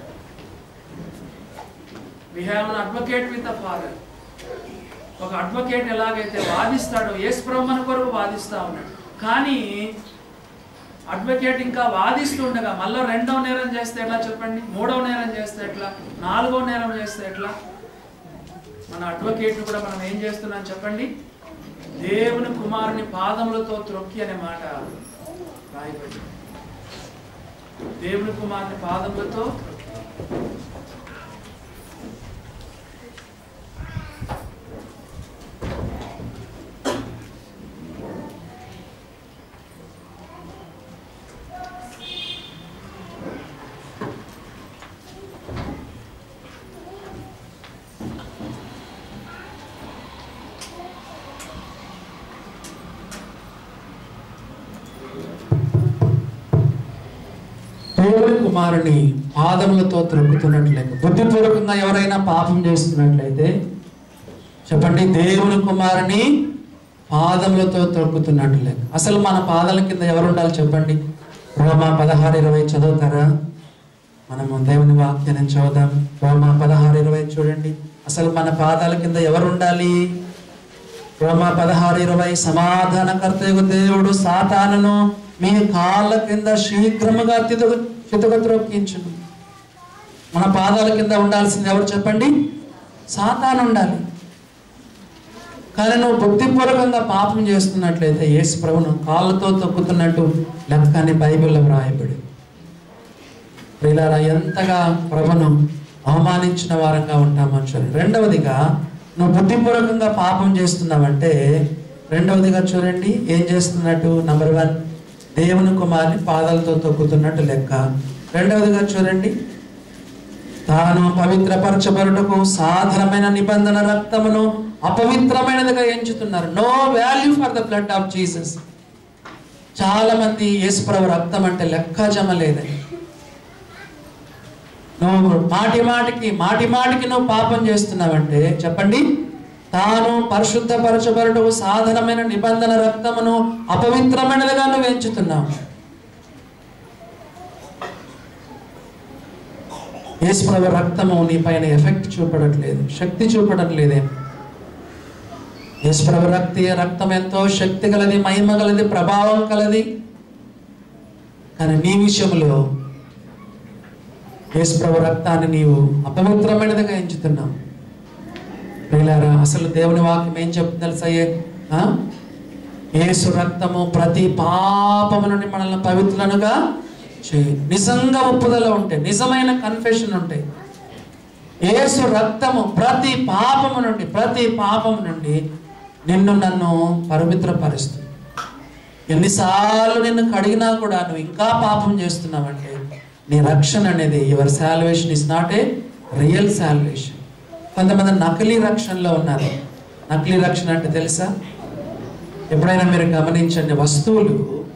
we have an advocate with the Father ఒక అడ్వకేట్ ఎలాగైతే వాదిస్తాడో యేసు ప్రభు మన కొరకు వాదిస్తా ఉన్నాడు కానీ అడ్వకేట్ ఇంకా వాదిస్తుండగా మళ్ళీ రెండవ నేరం చేస్తే ఎట్లా చెప్పండి మూడవ నేరం చేస్తే ఎట్లా నాలుగో నేరం చేస్తే ఎట్లా మన అడ్వకేట్ కూడా మనం ఏం చేస్తున్నాం చెప్పండి దేవుని కుమారుని పాదములతో త్రొక్కి అనే మాట రాయబడింది దేవుని కుమారుని పాదములతో త్రొక్కి. దేవుని కుమారుని పాదములతో త్రొక్కుతున్నట్లయితే బుద్ధిపూర్వకంగా ఎవరైనా పాపం చేస్తున్నట్లయితే చెప్పండి దేవుని కుమారుని పాదములతో త్రొక్కుతున్నట్లే అసలు మన పాదాల కింద ఎవరు ఉండాలి చెప్పండి రోమా పదహారు ఇరవై చదువుతారా మనము దేవుని వాక్యాన్ని చదువుదాం రోమా పదహారు ఇరవై చూడండి అసలు మన పాదాల కింద ఎవరు ఉండాలి రోమా పదహారు ఇరవై సమాధానకర్తయగు దేవుడు సాతానును మీ కాళ్ళ కింద శీఘ్రముగా తితుగ చితుగ త్రొక్కించును మన పాదాల కింద ఉండాల్సింది ఎవరు చెప్పండి సాతాను ఉండాలి కానీ నువ్వు బుద్ధిపూర్వకంగా పాపం చేస్తున్నట్లయితే యేసు ప్రభును కాళ్ళతో తొక్కుతున్నట్టు లెక్క అని బైబిల్లో వ్రాయబడి ప్రియులారా ఎంతగా ప్రభును అవమానించిన వారంగా ఉంటాం మనుషులు రెండవదిగా నువ్వు బుద్ధిపూర్వకంగా పాపం చేస్తున్నావంటే రెండవదిగా చూడండి ఏం చేస్తున్నట్టు నంబర్ వన్ దేవుని కుమార్ని పాదాలతో తొక్కుతున్నట్టు లెక్క రెండవదిగా చూడండి తాను పవిత్రపరచబడుటకు సాధారణమైన నిబంధన రక్తమును అపవిత్రమైనదిగా ఎంచుతున్నారు no value for the blood of Jesus చాలా మంది యేసుప్రభు రక్తం అంటే లెక్క జమ లేదని నువ్వు మాటి మాటికి మాటి మాటికి నువ్వు పాపం చేస్తున్నావంటే చెప్పండి తాను పరిశుద్ధపరచబడుటకు సాధనమైన నిబంధన రక్తమును అపవిత్రమైనదిగా నువ్వు ఎంచుతున్నావు యేసుప్రభు రక్తము నీ పైన ఎఫెక్ట్ చూపడట్లేదు శక్తి చూపడట్లేదే యేసుప్రభు రక్తి రక్తం ఎంతో శక్తి గలది మహిమ గలది ప్రభావం కలది కానీ నీ విషయంలో యేసుప్రభు రక్తాన్ని నీవు అపవిత్రమైనదిగా ఎంచుతున్నావు ప్రియులారా అసలు దేవుని వాక్యం ఏం చెప్తుంది తెలుసా ఏ- ఆ? యేసు రక్తము ప్రతి పాపము నుండి మనల్ని పవిత్రులనుగా చేయి నిజంగా ఒప్పుదల ఉంటే నిజమైన కన్ఫెషన్ ఉంటే యేసు రక్తము ప్రతి పాపము నుండి ప్రతి పాపము నుండి నిన్ను నన్ను పవిత్రపరుస్తుంది ఎన్నిసార్లు నిన్ను కడిగినా కూడా నువ్వు ఇంకా పాపం చేస్తున్నావంటే నీ రక్షణ అనేది your salvation is not a real salvation కొంతమంది నకిలీ రక్షణలో ఉన్నారు నకిలీ రక్షణ అంటే తెలుసా ఎప్పుడైనా మీరు గమనించండి వస్తువులు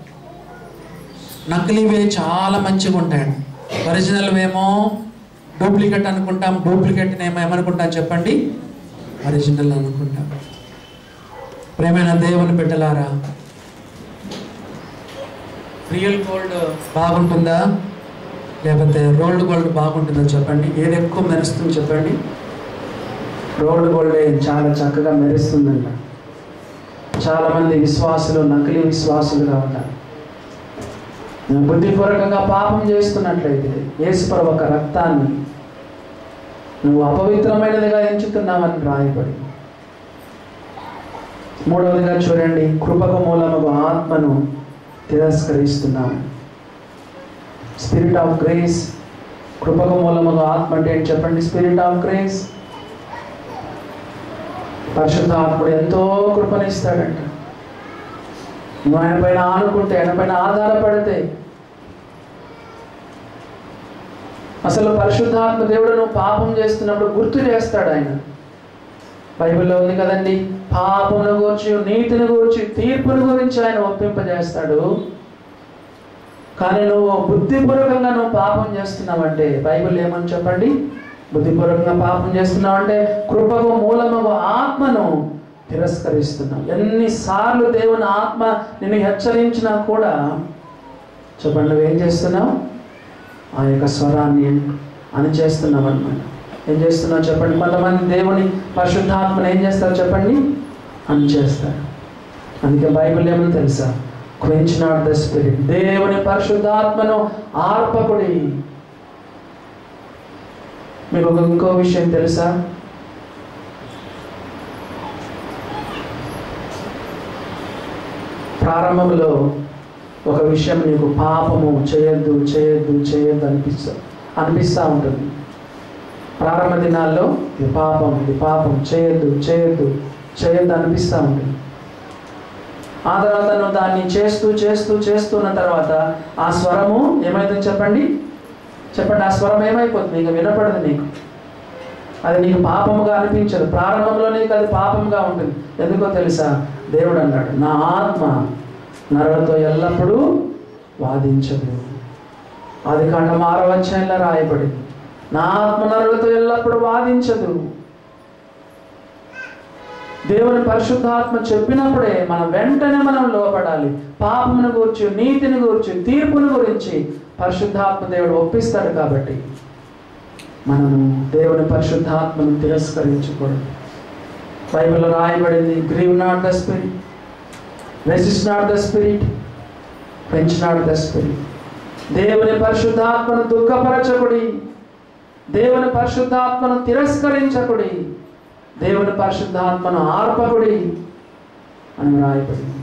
నకిలీవే చాలా మంచిగా ఉంటాయండి ఒరిజినల్ ఏమో డూప్లికేట్ అనుకుంటాం డూప్లికేట్ ఏమో ఏమనుకుంటాం చెప్పండి ఒరిజినల్ అనుకుంటాం ప్రేమైన దేవుని బిడ్డలారా రియల్ గోల్డ్ బాగుంటుందా లేకపోతే రోల్డ్ గోల్డ్ బాగుంటుందా చెప్పండి ఏది ఎక్కువ మెరుస్తుంది చెప్పండి రోల్డ్ గోల్డ్ చాలా చక్కగా మెరుస్తుందంట చాలా మంది విశ్వాసులు నకిలీ విశ్వాసులుగా ఉన్నారు నువ్వు బుద్ధిపూర్వకంగా పాపం చేస్తున్నట్లయితే యేసుప్రభు ఒక రక్తాన్ని నువ్వు అపవిత్రమైనదిగా ఎంచుతున్నావని రాయబడి మూడవదిగా చూడండి కృపకు మూలము ఆత్మను తిరస్కరిస్తున్నాము స్పిరిట్ ఆఫ్ గ్రేస్ కృపకు మూలముగా ఆత్మ అంటే ఏంటి చెప్పండి స్పిరిట్ ఆఫ్ గ్రేస్ పరిశుద్ధ ఆత్ముడు ఎంతో కృపనిస్తాడంట నువ్వు ఆయన పైన ఆనుకుంటే ఆయన పైన ఆధారపడితే అసలు పరిశుద్ధాత్మ దేవుడు నువ్వు పాపం చేస్తున్నప్పుడు గుర్తు చేస్తాడు ఆయన బైబిల్లో ఉంది కదండి పాపమును గురించి నీతిని గురించి తీర్పుని గురించి ఆయన ఒప్పింపజేస్తాడు కానీ నువ్వు బుద్ధిపూర్వకంగా నువ్వు పాపం చేస్తున్నావంటే బైబిల్ ఏమని చెప్పండి బుద్ధిపూర్వకంగా పాపం చేస్తున్నావంటే కృపకు మూలము ఆత్మను తిరస్కరిస్తున్నావు ఎన్నిసార్లు దేవుని ఆత్మ నిన్ను హెచ్చరించినా కూడా చెప్పండి నువ్వేం చేస్తున్నావు ఆ యొక్క స్వరాన్ని అని చేస్తున్నావు అనమాట ఏం చేస్తున్నావు చెప్పండి కొంతమంది దేవుని పరిశుద్ధాత్మను ఏం చేస్తారు చెప్పండి అని చేస్తారు అందుకే బైబిల్ ఏమని తెలుసా క్వెంచ్ నాట్ ద స్పిరిట్ దేవుని పరిశుద్ధాత్మను ఆర్పకుడి మీకు ఒక ఇంకో విషయం తెలుసా ప్రారంభంలో ఒక విషయం నీకు పాపము చేయొద్దు చేయొద్దు చేయొద్దు అనిపిస్తా అనిపిస్తూ ఉంటుంది ప్రారంభ దినాల్లో ఇది పాపం ఇది పాపం చేయొద్దు చేయొద్దు చేయొద్దు అనిపిస్తూ ఉంటుంది ఆ తర్వాత నువ్వు దాన్ని చేస్తూ చేస్తూ చేస్తున్న తర్వాత ఆ స్వరము ఏమైందని చెప్పండి చెప్పండి ఆ స్వరం ఏమైపోతుంది నీకు వినపడదు నీకు అది నీకు పాపముగా అనిపించదు ప్రారంభంలో నీకు అది పాపముగా ఉంటుంది ఎందుకో తెలుసా దేవుడు అన్నాడు నా ఆత్మ నరులతో ఎల్లప్పుడూ వాదించదు అది కాండం ఆరో అధ్యాయంలో రాయబడింది నా ఆత్మ నరులతో ఎల్లప్పుడూ వాదించదు దేవుని పరిశుద్ధాత్మ చెప్పినప్పుడే మనం వెంటనే మనం లోపడాలి పాపమును గురించి నీతిని గురించి తీర్పుని గురించి పరిశుద్ధాత్మ దేవుడు ఒప్పిస్తాడు కాబట్టి మనము దేవుని పరిశుద్ధాత్మను తిరస్కరించకూడదు బైబిల్లో రాయబడింది grieve not the Spirit resist not the Spirit quench not the Spirit దేవుని పరిశుద్ధాత్మను దుఃఖపరచకుడి దేవుని పరిశుద్ధాత్మను తిరస్కరించకుడి దేవుని పరిశుద్ధాత్మను ఆర్పకుడి అని రాయబడింది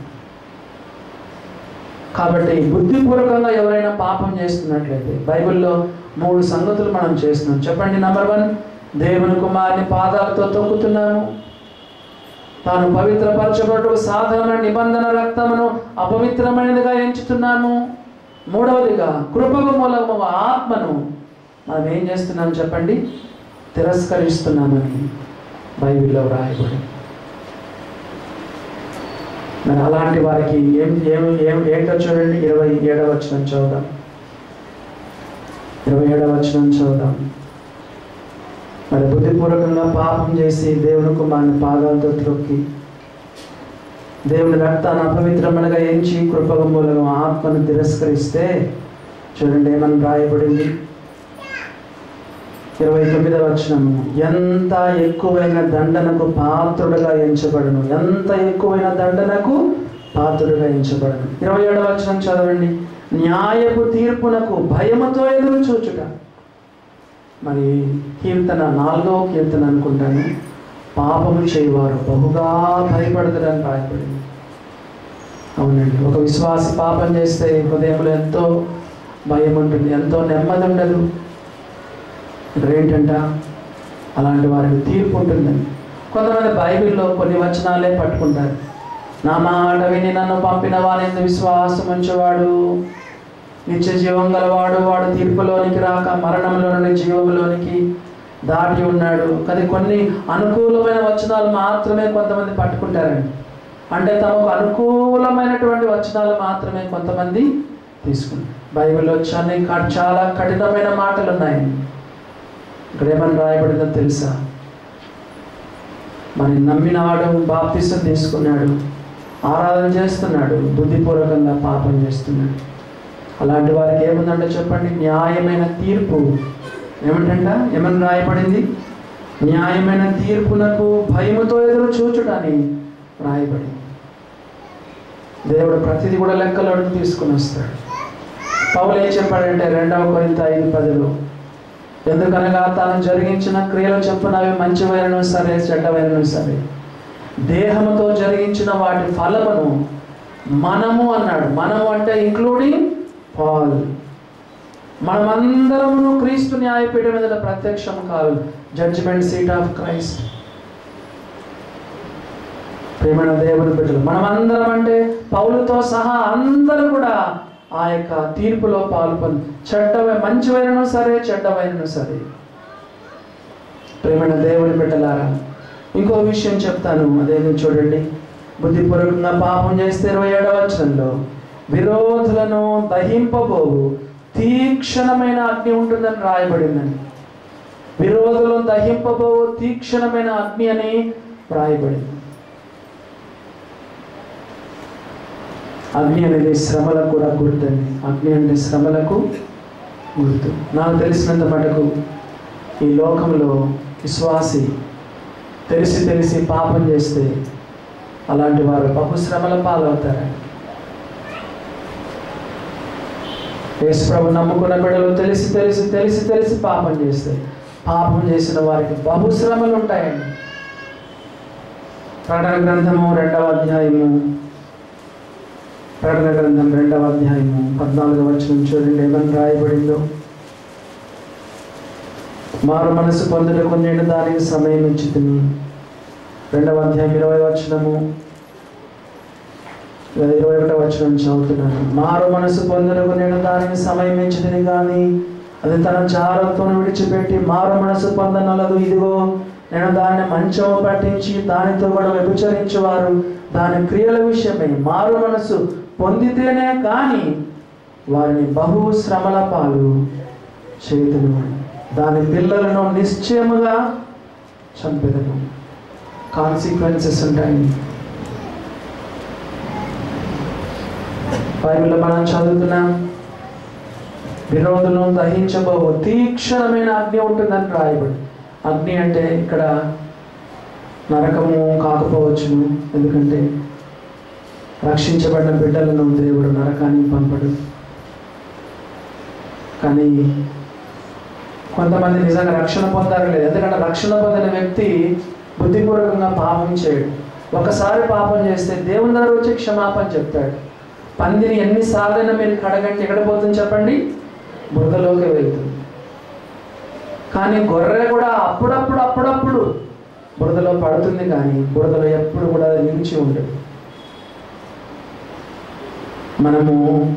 కాబట్టి బుద్ధిపూర్వకంగా ఎవరైనా పాపం చేస్తున్నట్లయితే బైబిల్లో మూడు సంగతులు మనం చేస్తున్నాం చెప్పండి నెంబర్ వన్ దేవుని కుమారుని పాదాలతో తొక్కుతున్నాము తాను పవిత్రపరచబడు సాధారణ నిబంధన రక్తమును అపవిత్రమైనదిగా ఎంచుతున్నాము మూడవదిగా కృపకు మూలము ఆత్మను మనం ఏం చేస్తున్నాం చెప్పండి తిరస్కరిస్తున్నామని బైబిల్లో రాయబడి మరి అలాంటి వారికి ఏం ఏం ఏం ఏంటో చూడండి ఇరవై ఏడవ వచనం చదువుదాం ఇరవై ఏడవ వచనం చదువుదాం మరి బుద్ధిపూర్వకంగా పాపం చేసి దేవుని కుమారుని పాదాలతో త్రొక్కి దేవుని రక్తాన్ని అపవిత్రమనగా ఎంచి కృపగ మూలంగా ఆత్మను తిరస్కరిస్తే చూడండి ఏమని రాయబడింది ఇరవై తొమ్మిదవ వచనము ఎంత ఎక్కువైన దండనకు పాత్రుడుగా ఎంచబడను ఎంత ఎక్కువైన దండనకు పాత్రుడుగా ఎంచబడను ఇరవై ఏడవ వచనం చదవండి న్యాయపు తీర్పునకు భయముతో ఎదురు చూచుట మరి కీర్తన నాలుగవ కీర్తన అనుకుంటాను పాపము చేయవారు బహుగా భయపడతారని రాయబడింది అవునండి ఒక విశ్వాసి పాపం చేస్తే హృదయంలో ఎంతో భయం ఉంటుంది ఎంతో నెమ్మది ఉండదు ఇక్కడ ఏంటంట అలాంటి వారికి తీర్పు ఉంటుందని కొంతమంది బైబిల్లో కొన్ని వచనాలే పట్టుకుంటారు నా మాట విని నన్ను పంపిన వాని విశ్వాసం ఉంచేవాడు నిత్య జీవం గలవాడు వాడు తీర్పులోనికి రాక మరణంలో నుండి జీవంలోనికి దాటి ఉన్నాడు కానీ కొన్ని అనుకూలమైన వచనాలు మాత్రమే కొంతమంది పట్టుకుంటారండి అంటే తమకు అనుకూలమైనటువంటి వచనాలు మాత్రమే కొంతమంది తీసుకుంటారు బైబిల్లో చాలా చాలా కఠినమైన మాటలు ఉన్నాయండి ఇక్కడ ఏమని రాయబడిందో తెలుసా మరి నమ్మినవాడు బాప్తిసం తీసుకున్నాడు ఆరాధన చేస్తున్నాడు బుద్ధిపూర్వకంగా పాపం చేస్తున్నాడు అలాంటి వారికి ఏముందంటే చెప్పండి న్యాయమైన తీర్పు ఏమిటంట ఏమని రాయబడింది న్యాయమైన తీర్పునకు భయముతో ఎదురు చూచుడని రాయబడింది దేవుడు ప్రతిదీ కూడా లెక్కలోకి తీసుకుని వస్తాడు పౌలు ఏం చెప్పాడంటే రెండవ కొరింత ఐదు పదిలో ఎందుకనగా తాను జరిగించిన క్రియలు చెప్పున అవి మంచివైనను సరే చెడ్డవైనను సరే దేహముతో జరిగించిన వాటి ఫలమును మనము అన్నాడు మనము అంటే ఇంక్లూడింగ్ పాల్ మనమందరమును క్రీస్తు న్యాయపీఠం మీద ప్రత్యక్షం కాదు జడ్జిమెంట్ సీట్ ఆఫ్ క్రైస్ట్ ప్రేమైన దేవుని బిడ్డలు మనమందరం అంటే పౌలతో సహా అందరూ కూడా ఆ యొక్క తీర్పులో పాల్పొంది చెడ్డవై మంచివైనను సరే చెడ్డవైనను సరే ప్రేమైన దేవుని బిడ్డలారా ఇంకో విషయం చెప్తాను అదేమి చూడండి బుద్ధిపూర్వకంగా పాపం చేస్తే ఇరవై ఏడవ వచనంలో విరోధులను దహింపబోవు తీక్షణమైన అగ్ని ఉంటుందని రాయబడిందండి విరోధులను దహింపబోవు తీక్షణమైన అగ్ని అని రాయబడింది అగ్ని అనేది శ్రమలకు కూడా గుర్తండి అగ్ని అంటే శ్రమలకు గుర్తు నాకు తెలిసినంత మటుకు ఈ లోకంలో విశ్వాసి తెలిసి తెలిసి పాపం చేస్తే అలాంటి వారు బహుశ్రమల పాలవుతారండి యేసుప్రభు నమ్ముకున్న బిడ్డలు తెలిసి తెలిసి తెలిసి తెలిసి పాపం చేస్తే పాపం చేసిన వారికి బహుశ్రమలు ఉంటాయండి ప్రకటన గ్రంథము రెండవ అధ్యాయము ప్రకటన గ్రంథం రెండవ అధ్యాయము పద్నాలుగవ వచనం చూడండి ఏమని రాయబడిందో మారు మనసు పొందుటకు నేను దానికి సమయం ఇచ్చితిని రెండవ అధ్యాయం ఇరవై వచనము లేదా ఇరవై ఒకటో వచనం చదువుతున్నాను మారు మనసు పొందుటకు నేను దానికి సమయం ఇచ్చితిని కానీ అది తన జాగ్రత్తను విడిచిపెట్టి మారు మనసు పొందనలదు ఇదిగో నేను దాన్ని మంచము పట్టించి దానితో కూడా వ్యభిచరించేవారు దాని క్రియల విషయమై మారు మనసు పొందితేనే కానీ వారిని బహు శ్రమల పాలు చేతును దాని పిల్లలను నిశ్చయముగా చంపెదను కాన్సిక్వెన్సెస్ ఉంటాయి బైబిల్లో మనం చదువుతున్నాం విరోధులను దహించబోవు తీక్షణమైన అగ్ని ఉంటుందని రాయబడి అగ్ని అంటే ఇక్కడ నరకము కాకపోవచ్చును ఎందుకంటే రక్షించబడిన బిడ్డలను దేవుడు నరకానికి పంపడు కానీ కొంతమంది నిజంగా రక్షణ పొందారు లేదు ఎందుకంటే రక్షణ పొందిన వ్యక్తి బుద్ధిపూర్వకంగా పాపం చేయడు ఒకసారి పాపం చేస్తే దేవుని దగ్గర వచ్చి క్షమాపణ చెప్తాడు పందిని ఎన్నిసార్లైనా మీరు కడగండి ఎక్కడ పోతుంది చెప్పండి బురదలోకి వెళ్తుంది కానీ గొర్రె కూడా అప్పుడప్పుడు అప్పుడప్పుడు బురదలో పడుతుంది కానీ బురదలో ఎప్పుడు కూడా అది నిలిచి ఉండదు మనము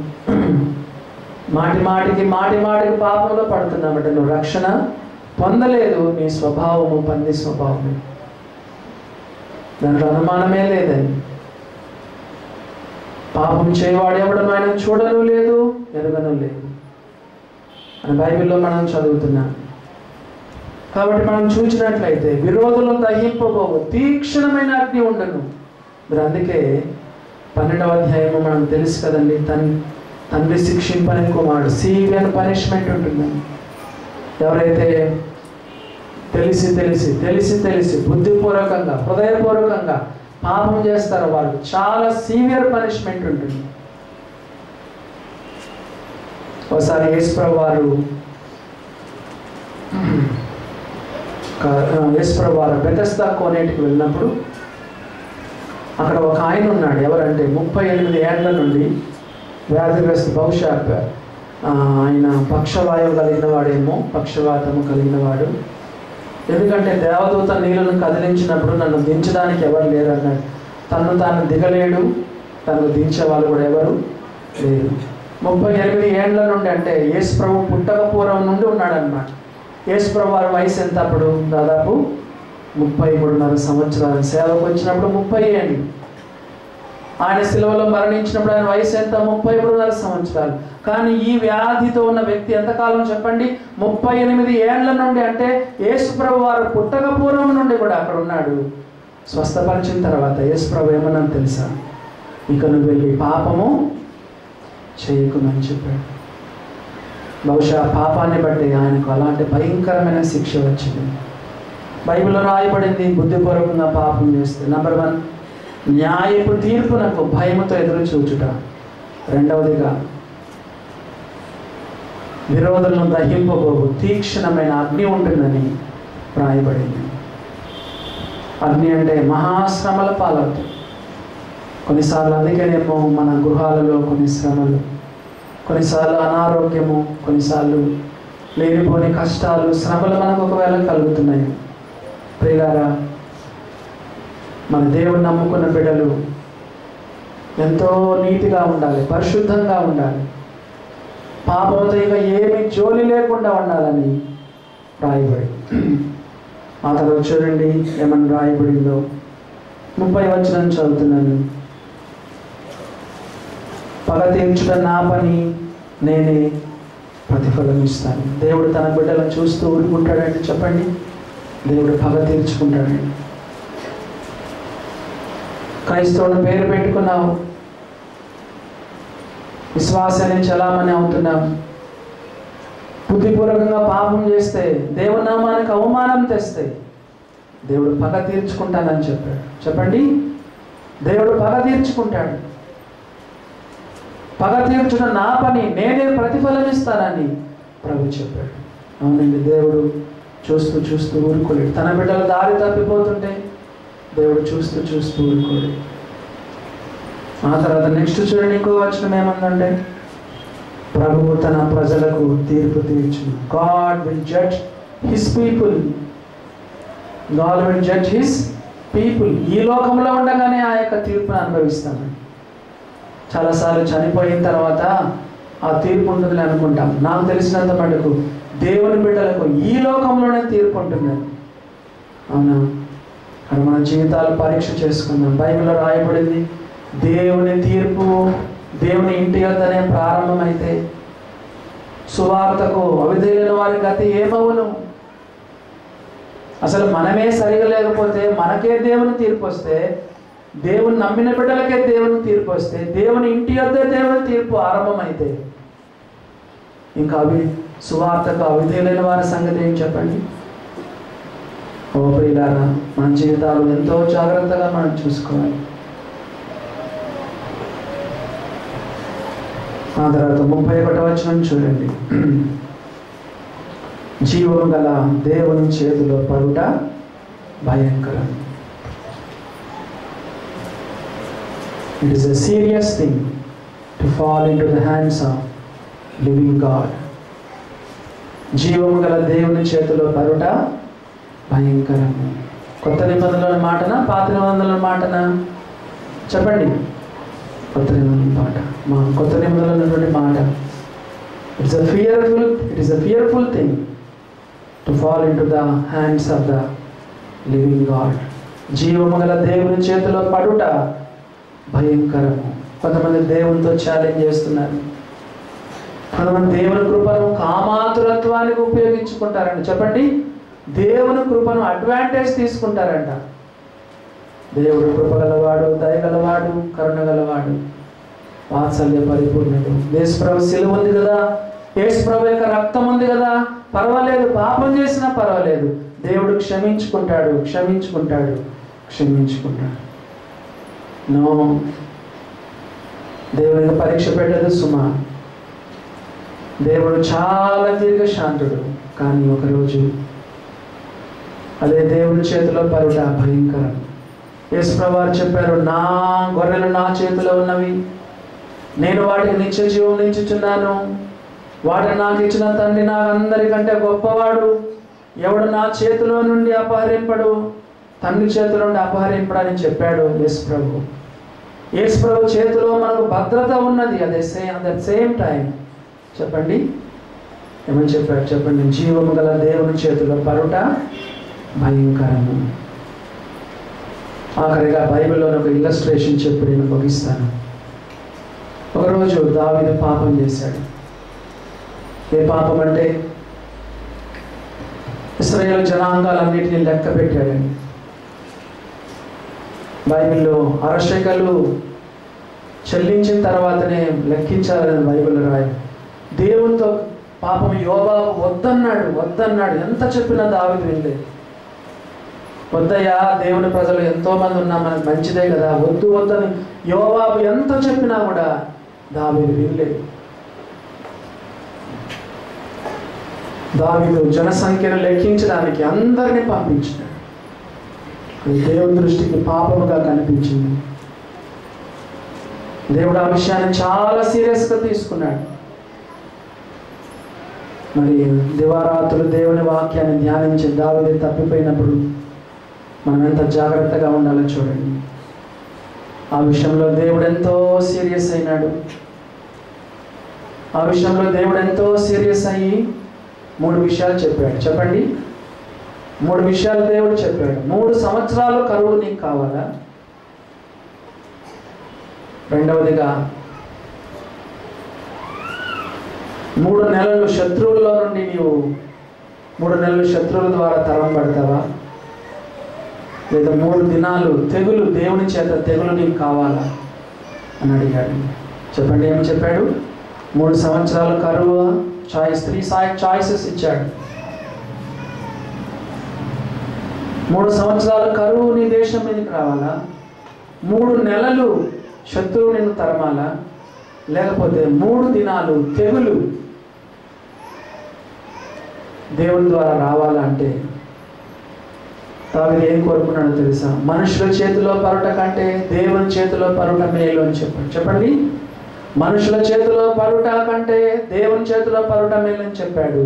మాటి మాటికి మాటి మాటికి పాపంలో పడుతున్నామంటే నువ్వు రక్షణ పొందలేదు నీ స్వభావము పంది స్వభావమే దాంట్లో అనుమానమే లేదని పాపం చేయవాడు ఎవడను ఆయన చూడను లేదు ఎరగను లేదు అని బైబిల్లో మనం చదువుతున్నాం కాబట్టి మనం చూసినట్లయితే విరోధులను దహింపబోవు తీక్షణమైన అగ్ని ఉండను మరి అందుకే పన్నెండవ అధ్యాయము మనం తెలుసు కదండి తన్ తండ్రి శిక్షింపని కుమారుడు సీవియర్ పనిష్మెంట్ ఉంటుందని ఎవరైతే తెలిసి తెలిసి తెలిసి తెలిసి బుద్ధిపూర్వకంగా హృదయపూర్వకంగా పాపం చేస్తారో వాళ్ళు చాలా సీవియర్ పనిష్మెంట్ ఉంటుంది ఒకసారి యేసుప్రభు వారు యేసుప్రభు వారు బెతస్తా కోనేటికి వెళ్ళినప్పుడు అక్కడ ఒక ఆయన ఉన్నాడు ఎవరంటే ముప్పై ఎనిమిది ఏళ్ల నుండి వ్యాధిగ్రస్త బహుశా ఆ, ఆయన పక్షవాయువు కలిగిన వాడేమో పక్షవాతము కలిగిన వాడు ఎందుకంటే దేవదూత నీళ్ళను కదిలించినప్పుడు నన్ను దించడానికి ఎవరు లేరు అన్నాడు తను తాను దిగలేడు తను దించే వాళ్ళు కూడా ఎవరు లేరు ముప్పై ఎనిమిది ఏండ్ల నుండి అంటే యేసు ప్రభు పుట్టక పూర్వం నుండి ఉన్నాడనమాట యేసు ప్రభు వారి వయసు ఎంత అప్పుడు దాదాపు ముప్పై మూడున్నర సంవత్సరాలు సేవకు వచ్చినప్పుడు ముప్పై ఏండ్లు ఆయన సిలువలో మరణించినప్పుడు ఆయన వయసు ఎంత ముప్పై మూడున్నర సంవత్సరాలు కానీ ఈ వ్యాధితో ఉన్న వ్యక్తి ఎంతకాలం చెప్పండి ముప్పై ఎనిమిది ఏండ్ల నుండి అంటే యేసుప్రభు వారు పుట్టక పూర్వం నుండి కూడా అక్కడ ఉన్నాడు స్వస్థపరిచిన తర్వాత యేసుప్రభు ఏమన్నా తెలుసా ఇక నువ్వు వెళ్ళి పాపము చేయకుమని చెప్పాడు బహుశా పాపాన్ని బట్టి ఆయనకు అలాంటి భయంకరమైన శిక్ష వచ్చింది బైబిల్లో రాయబడింది బుద్ధిపూర్వకంగా పాపం చేస్తే నంబర్ వన్ న్యాయపు తీర్పునకు భయముతో ఎదురు చూచుట రెండవదిగా విరోధులను దహింపబోవు తీక్షణమైన అగ్ని ఉంటుందని రాయబడింది అగ్ని అంటే మహాశ్రమల పాలవుతాయి కొన్నిసార్లు అందుకేనేమో మన గృహాలలో కొన్ని శ్రమలు కొన్నిసార్లు అనారోగ్యము కొన్నిసార్లు లేనిపోని కష్టాలు శ్రమలు మనకు ఒకవేళ కలుగుతున్నాయి ప్రియులారా మన దేవుని నమ్ముకున్న బిడ్డలు ఎంతో నీతిగా ఉండాలి పరిశుద్ధంగా ఉండాలి పాపంతో ఇక ఏమి జోలి లేకుండా ఉండాలని రాయబడి ఆ తర్వాత చూడండి ఏమని రాయబడిందో ముప్పై వచనం చదువుతున్నాను పగ తీర్చుట నా పని నేనే ప్రతిఫలం ఇస్తాను దేవుడు తన బిడ్డలను చూస్తూ ఊరుకుంటాడండి చెప్పండి దేవుడు పగ తీర్చుకుంటాడండి క్రైస్తవుని పేరు పెట్టుకున్నావు విశ్వాసాన్ని చలామణి అవుతున్నాం బుద్ధిపూర్వకంగా పాపం చేస్తే దేవుని నామానికి అవమానం తెస్తే దేవుడు పగ తీర్చుకుంటానని చెప్పాడు చెప్పండి దేవుడు పగ తీర్చుకుంటాడు పగ తీర్చుట నా పని నేనే ప్రతిఫలం ఇస్తానని ప్రభు చెప్పాడు అవునండి దేవుడు చూస్తూ చూస్తూ ఊరుకోలేడు తన బిడ్డలు దారి తప్పిపోతుంటే దేవుడు చూస్తూ చూస్తూ ఊరుకోలేడు ఆ తర్వాత నెక్స్ట్ చూడండి ఇంకో వచనం ఏమందంటే ప్రభువు తన ప్రజలకు తీర్పు తీర్చును God will judge his people God will judge his people ఈ లోకంలో ఉండగానే ఆ యొక్క తీర్పును అనుభవిస్తాను చాలాసార్లు చనిపోయిన తర్వాత ఆ తీర్పు ఉంటుందని అనుకుంటాం నాకు తెలిసినంత మటుకు దేవుని బిడ్డలకు ఈ లోకంలోనే తీర్పు ఉంటుంది అవునా అక్కడ మన జీవితాలు పరీక్ష చేసుకుందాం బైబిల్లో రాయబడింది దేవుని తీర్పు దేవుని ఇంటి వద్దనే ప్రారంభమైతే సువార్తకు అవిధేయులైన వారి గతి ఏమవును అసలు మనమే సరిగా లేకపోతే మనకే దేవుని తీర్పు వస్తే దేవుని నమ్మిన బిడ్డలకే దేవుని తీర్పు వస్తే దేవుని ఇంటి వద్దే దేవుని తీర్పు ఆరంభమైతే ఇంకా అవి సువార్తకు అవిధేయులైన వారి సంగతి ఏం చెప్పండి ఓ ప్రియులారా మన జీవితాలు ఎంతో జాగ్రత్తగా మనం చూసుకోవాలి ఆ తర్వాత ముప్పై ఒకటి వచనం చూడండి జీవం గల దేవుని చేతిలో పడుట భయంకరం it is a serious thing to fall into the hands of living God జీవము గల దేవుని చేతిలో పరుట భయంకరము కొత్త నిబంధనల మాటన పాత నిబంధనల మాటన చెప్పండి కొత్త నిబంధనల మాట మా కొత్త నిబంధనలు ఉన్నటువంటి మాట it's a fearful it is a fearful thing to fall into the hands of the living God జీవము గల దేవుని చేతిలో పడుట భయంకరము కొంతమంది దేవునితో ఛాలెంజ్ చేస్తున్నారు కొంతమంది దేవుని కృపను కామాతురత్వానికి ఉపయోగించుకుంటారండి చెప్పండి దేవుని కృపను అడ్వాంటేజ్ తీసుకుంటారంట దేవుడు కృపగలవాడు దయగలవాడు కరుణగలవాడు వాత్సల్య పరిపూర్ణుడు దేశప్రభు సిలువ ఉంది కదా యేసుప్రభు యొక్క రక్తం ఉంది కదా పర్వాలేదు పాపం చేసినా పర్వాలేదు దేవుడు క్షమించుకుంటాడు క్షమించుకుంటాడు క్షమించుకుంటాడు నో దేవునికి పరీక్ష పెట్టదు సుమా దేవుడు చాలా దీర్ఘ శాంతుడు కానీ ఒకరోజు అదే దేవుడి చేతిలో పరుట భయంకరం యేసుప్రభు చెప్పారు నా గొర్రెలు నా చేతిలో ఉన్నవి నేను వాటికి నిత్య జీవం నించుచున్నాను వాటిని నాకు ఇచ్చిన తండ్రి నాకు అందరికంటే గొప్పవాడు ఎవడు నా చేతిలో నుండి అపహరింపడు తండ్రి చేతిలో నుండి అపహరింపడని చెప్పాడు యేసుప్రభు యేసుప్రభు చేతిలో మనకు భద్రత ఉన్నది అదే same at the same time చెప్పండి ఏమని చెప్పారు చెప్పండి జీవము గల దేవుని చేతిలో పరుట భయంకరము ఆఖరిగా బైబిల్లో ఒక ఇల్లస్ట్రేషన్ చెప్పి నేను ముగిస్తాను ఒకరోజు దావీదు పాపం చేశాడు ఏ పాపం అంటే ఇస్రాయేల్ జనాంగాలన్నిటినీ లెక్క పెట్టాడండి బైబిల్లో అరశకలు చెల్లించిన తర్వాతనే లెక్కించాలని బైబిల్ రాయ దేవునితో పాపం యోబాబు వద్దన్నాడు వద్దన్నాడు ఎంత చెప్పినా దావిది వినలేదు వద్దయ్యా దేవుని ప్రజలు ఎంతో మంది ఉన్నా మనకు మంచిదే కదా వద్దు వద్దని యోబాబు ఎంత చెప్పినా కూడా దావీదు వినలేదు దావీదు జనసంఖ్యను లెక్కించడానికి అందరినీ పంపించినాడు అది దేవుని దృష్టికి పాపముగా కనిపించింది దేవుడు ఆ విషయాన్ని చాలా సీరియస్గా తీసుకున్నాడు మరి దివారాత్రులు దేవుని వాక్యాన్ని ధ్యానించి దావిది తప్పిపోయినప్పుడు మనం ఎంత జాగ్రత్తగా ఉండాలో చూడండి ఆ విషయంలో దేవుడు ఎంతో సీరియస్ అయినాడు ఆ విషయంలో దేవుడు ఎంతో సీరియస్ అయ్యి మూడు విషయాలు చెప్పాడు చెప్పండి మూడు విషయాలు దేవుడు చెప్పాడు మూడు సంవత్సరాలు కరువు నీకు కావాలా రెండవదిగా మూడు నెలలు శత్రువుల్లో నుండి నీవు మూడు నెలలు శత్రువుల ద్వారా తరం పడతావా లేదా మూడు దినాలు తెగులు దేవుని చేత తెగులు నీకు కావాలా అని అడిగాడు చెప్పండి ఏమి చెప్పాడు మూడు సంవత్సరాలు కరువు చాయిస్ త్రీ సాయి చాయిసెస్ ఇచ్చాడు మూడు సంవత్సరాలు కరువు నీ దేశం మీదకి రావాలా మూడు నెలలు శత్రువు నిన్ను తరమాలా లేకపోతే మూడు దినాలు తెగులు దేవుని ద్వారా రావాలంటే దావిది ఏం కోరుకున్నాడో తెలుసా మనుషుల చేతిలో పరుట కంటే దేవుని చేతిలో పరుట మేలు అని చెప్పాడు చెప్పండి మనుషుల చేతిలో పరుట కంటే దేవుని చేతిలో పరుట మేలు అని చెప్పాడు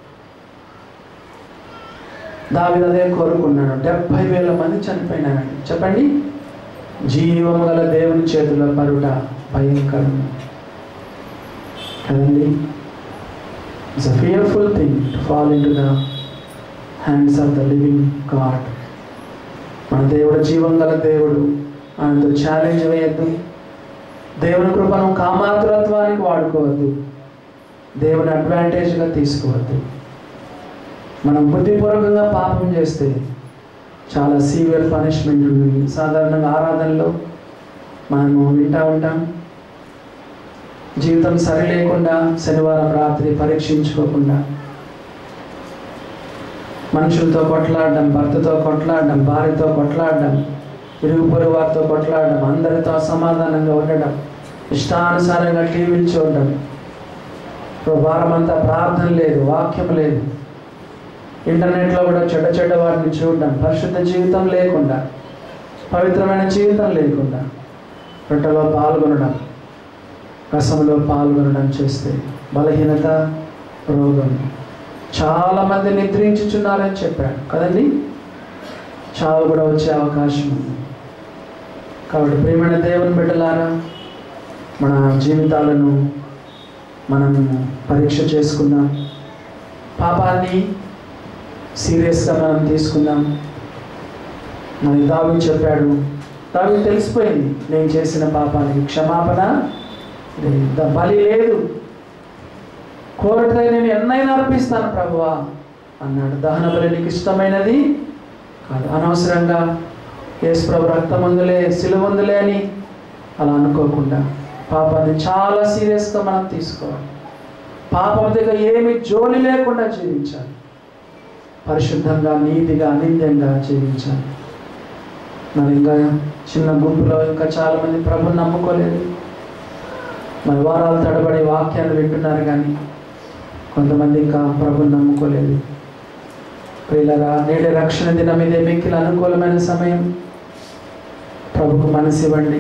దావిది అదే కోరుకున్నాడు డెబ్బై వేల మంది చనిపోయినారండి చెప్పండి జీవము గల దేవుని చేతిలో పరుట భయంకరం కదండి it's a fearful thing to fall into the hands of the living God మన దేవుడు జీవం గల దేవుడు ఆయనతో ఛాలెంజ్ వేయద్దు దేవుని కృపను కామాతురత్వానికి వాడుకోవద్దు దేవుని అడ్వాంటేజ్గా తీసుకోవద్దు మనం బుద్ధిపూర్వకంగా పాపం చేస్తే చాలా సీవియర్ పనిష్మెంట్ ఉంటుంది సాధారణంగా ఆరాధనలో మనము వింటా ఉంటాం జీవితం సరి లేకుండా శనివారం రాత్రి పరీక్షించుకోకుండా మనుషులతో కొట్లాడడం భర్తతో కొట్లాడడం భార్యతో కొట్లాడడం ఇరుగు పొరుగు వారితో కొట్లాడడం అందరితో అసమాధానంగా ఉండడం ఇష్టానుసారంగా టీవీలు చూడడం ఇప్పుడు వారం అంతా ప్రార్థన లేదు వాక్యం లేదు ఇంటర్నెట్లో కూడా చెడ్డ చెడ్డ వాటిని చూడడం పరిశుద్ధ జీవితం లేకుండా పవిత్రమైన జీవితం లేకుండా రొట్టెలో పాల్గొనడం రసంలో పాల్గొనడం చేస్తే బలహీనత రోగం చాలామంది నిద్రించుచున్నారని చెప్పాడు కదండి చావు కూడా వచ్చే అవకాశం ఉంది కాబట్టి ప్రియమైన దేవుని బిడ్డలారా మన జీవితాలను మనం పరీక్ష చేసుకుందాం పాపాన్ని సీరియస్గా మనం తీసుకుందాం మరి దావి చెప్పాడు దావి తెలిసిపోయింది నేను చేసిన పాపానికి క్షమాపణ లేదు. ద- బలి లేదు కోరటై నేను ఎన్నైనా అర్పిస్తాను ప్రభువా అన్నాడు దహన బలి నీకు ఇష్టమైనది కాదు అనవసరంగా యేసు ప్రభు రక్తమందులే సిలువందులే అని అలా అనుకోకుండా పాపాన్ని చాలా సీరియస్గా మనం తీసుకోవాలి పాపం దగ్గర ఏమి జోలి లేకుండా జీవించాలి పరిశుద్ధంగా నీతిగా అనింద్యంగా జీవించాలి మరి ఇంకా చిన్న గుంపులో ఇంకా చాలామంది ప్రభుని నమ్ముకోలేదు మరి వారాలు తడబడి వాక్యాలు వింటున్నారు కానీ కొంతమంది ఇంకా ప్రభుని నమ్ముకోలేదు ప్రియులరా నేడే రక్షణ దినం ఇదే మిక్కిలి అనుకూలమైన సమయం ప్రభుకు మనసు ఇవ్వండి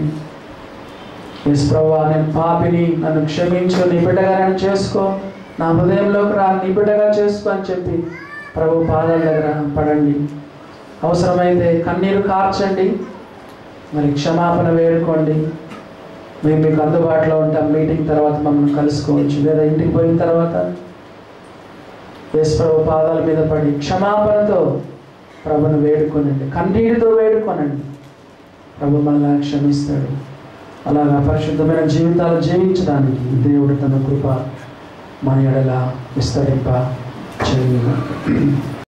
ఎస్ ప్రభా నేను పాపిని నన్ను క్షమించు నీ బిడ్డగా నన్ను చేసుకో నా హృదయంలోకి రా నీ బిడ్డగా చేసుకో అని చెప్పి ప్రభు పాదాల దగ్గర పడండి అవసరమైతే కన్నీరు కార్చండి మరి క్షమాపణ వేడుకోండి మేము మీకు అందుబాటులో ఉంటాం మీటింగ్ తర్వాత మమ్మల్ని కలుసుకోవచ్చు లేదా ఇంటికి పోయిన తర్వాత యేసు ప్రభు పాదాల మీద పడి క్షమాపణతో ప్రభును వేడుకోనండి కన్నీటితో వేడుకోనండి ప్రభు మనల్ని క్షమిస్తాడు అలాగా పరిశుద్ధమైన జీవితాలు జీవించడానికి దేవుడు తన కృప మన ఎడల విస్తరింప చేయును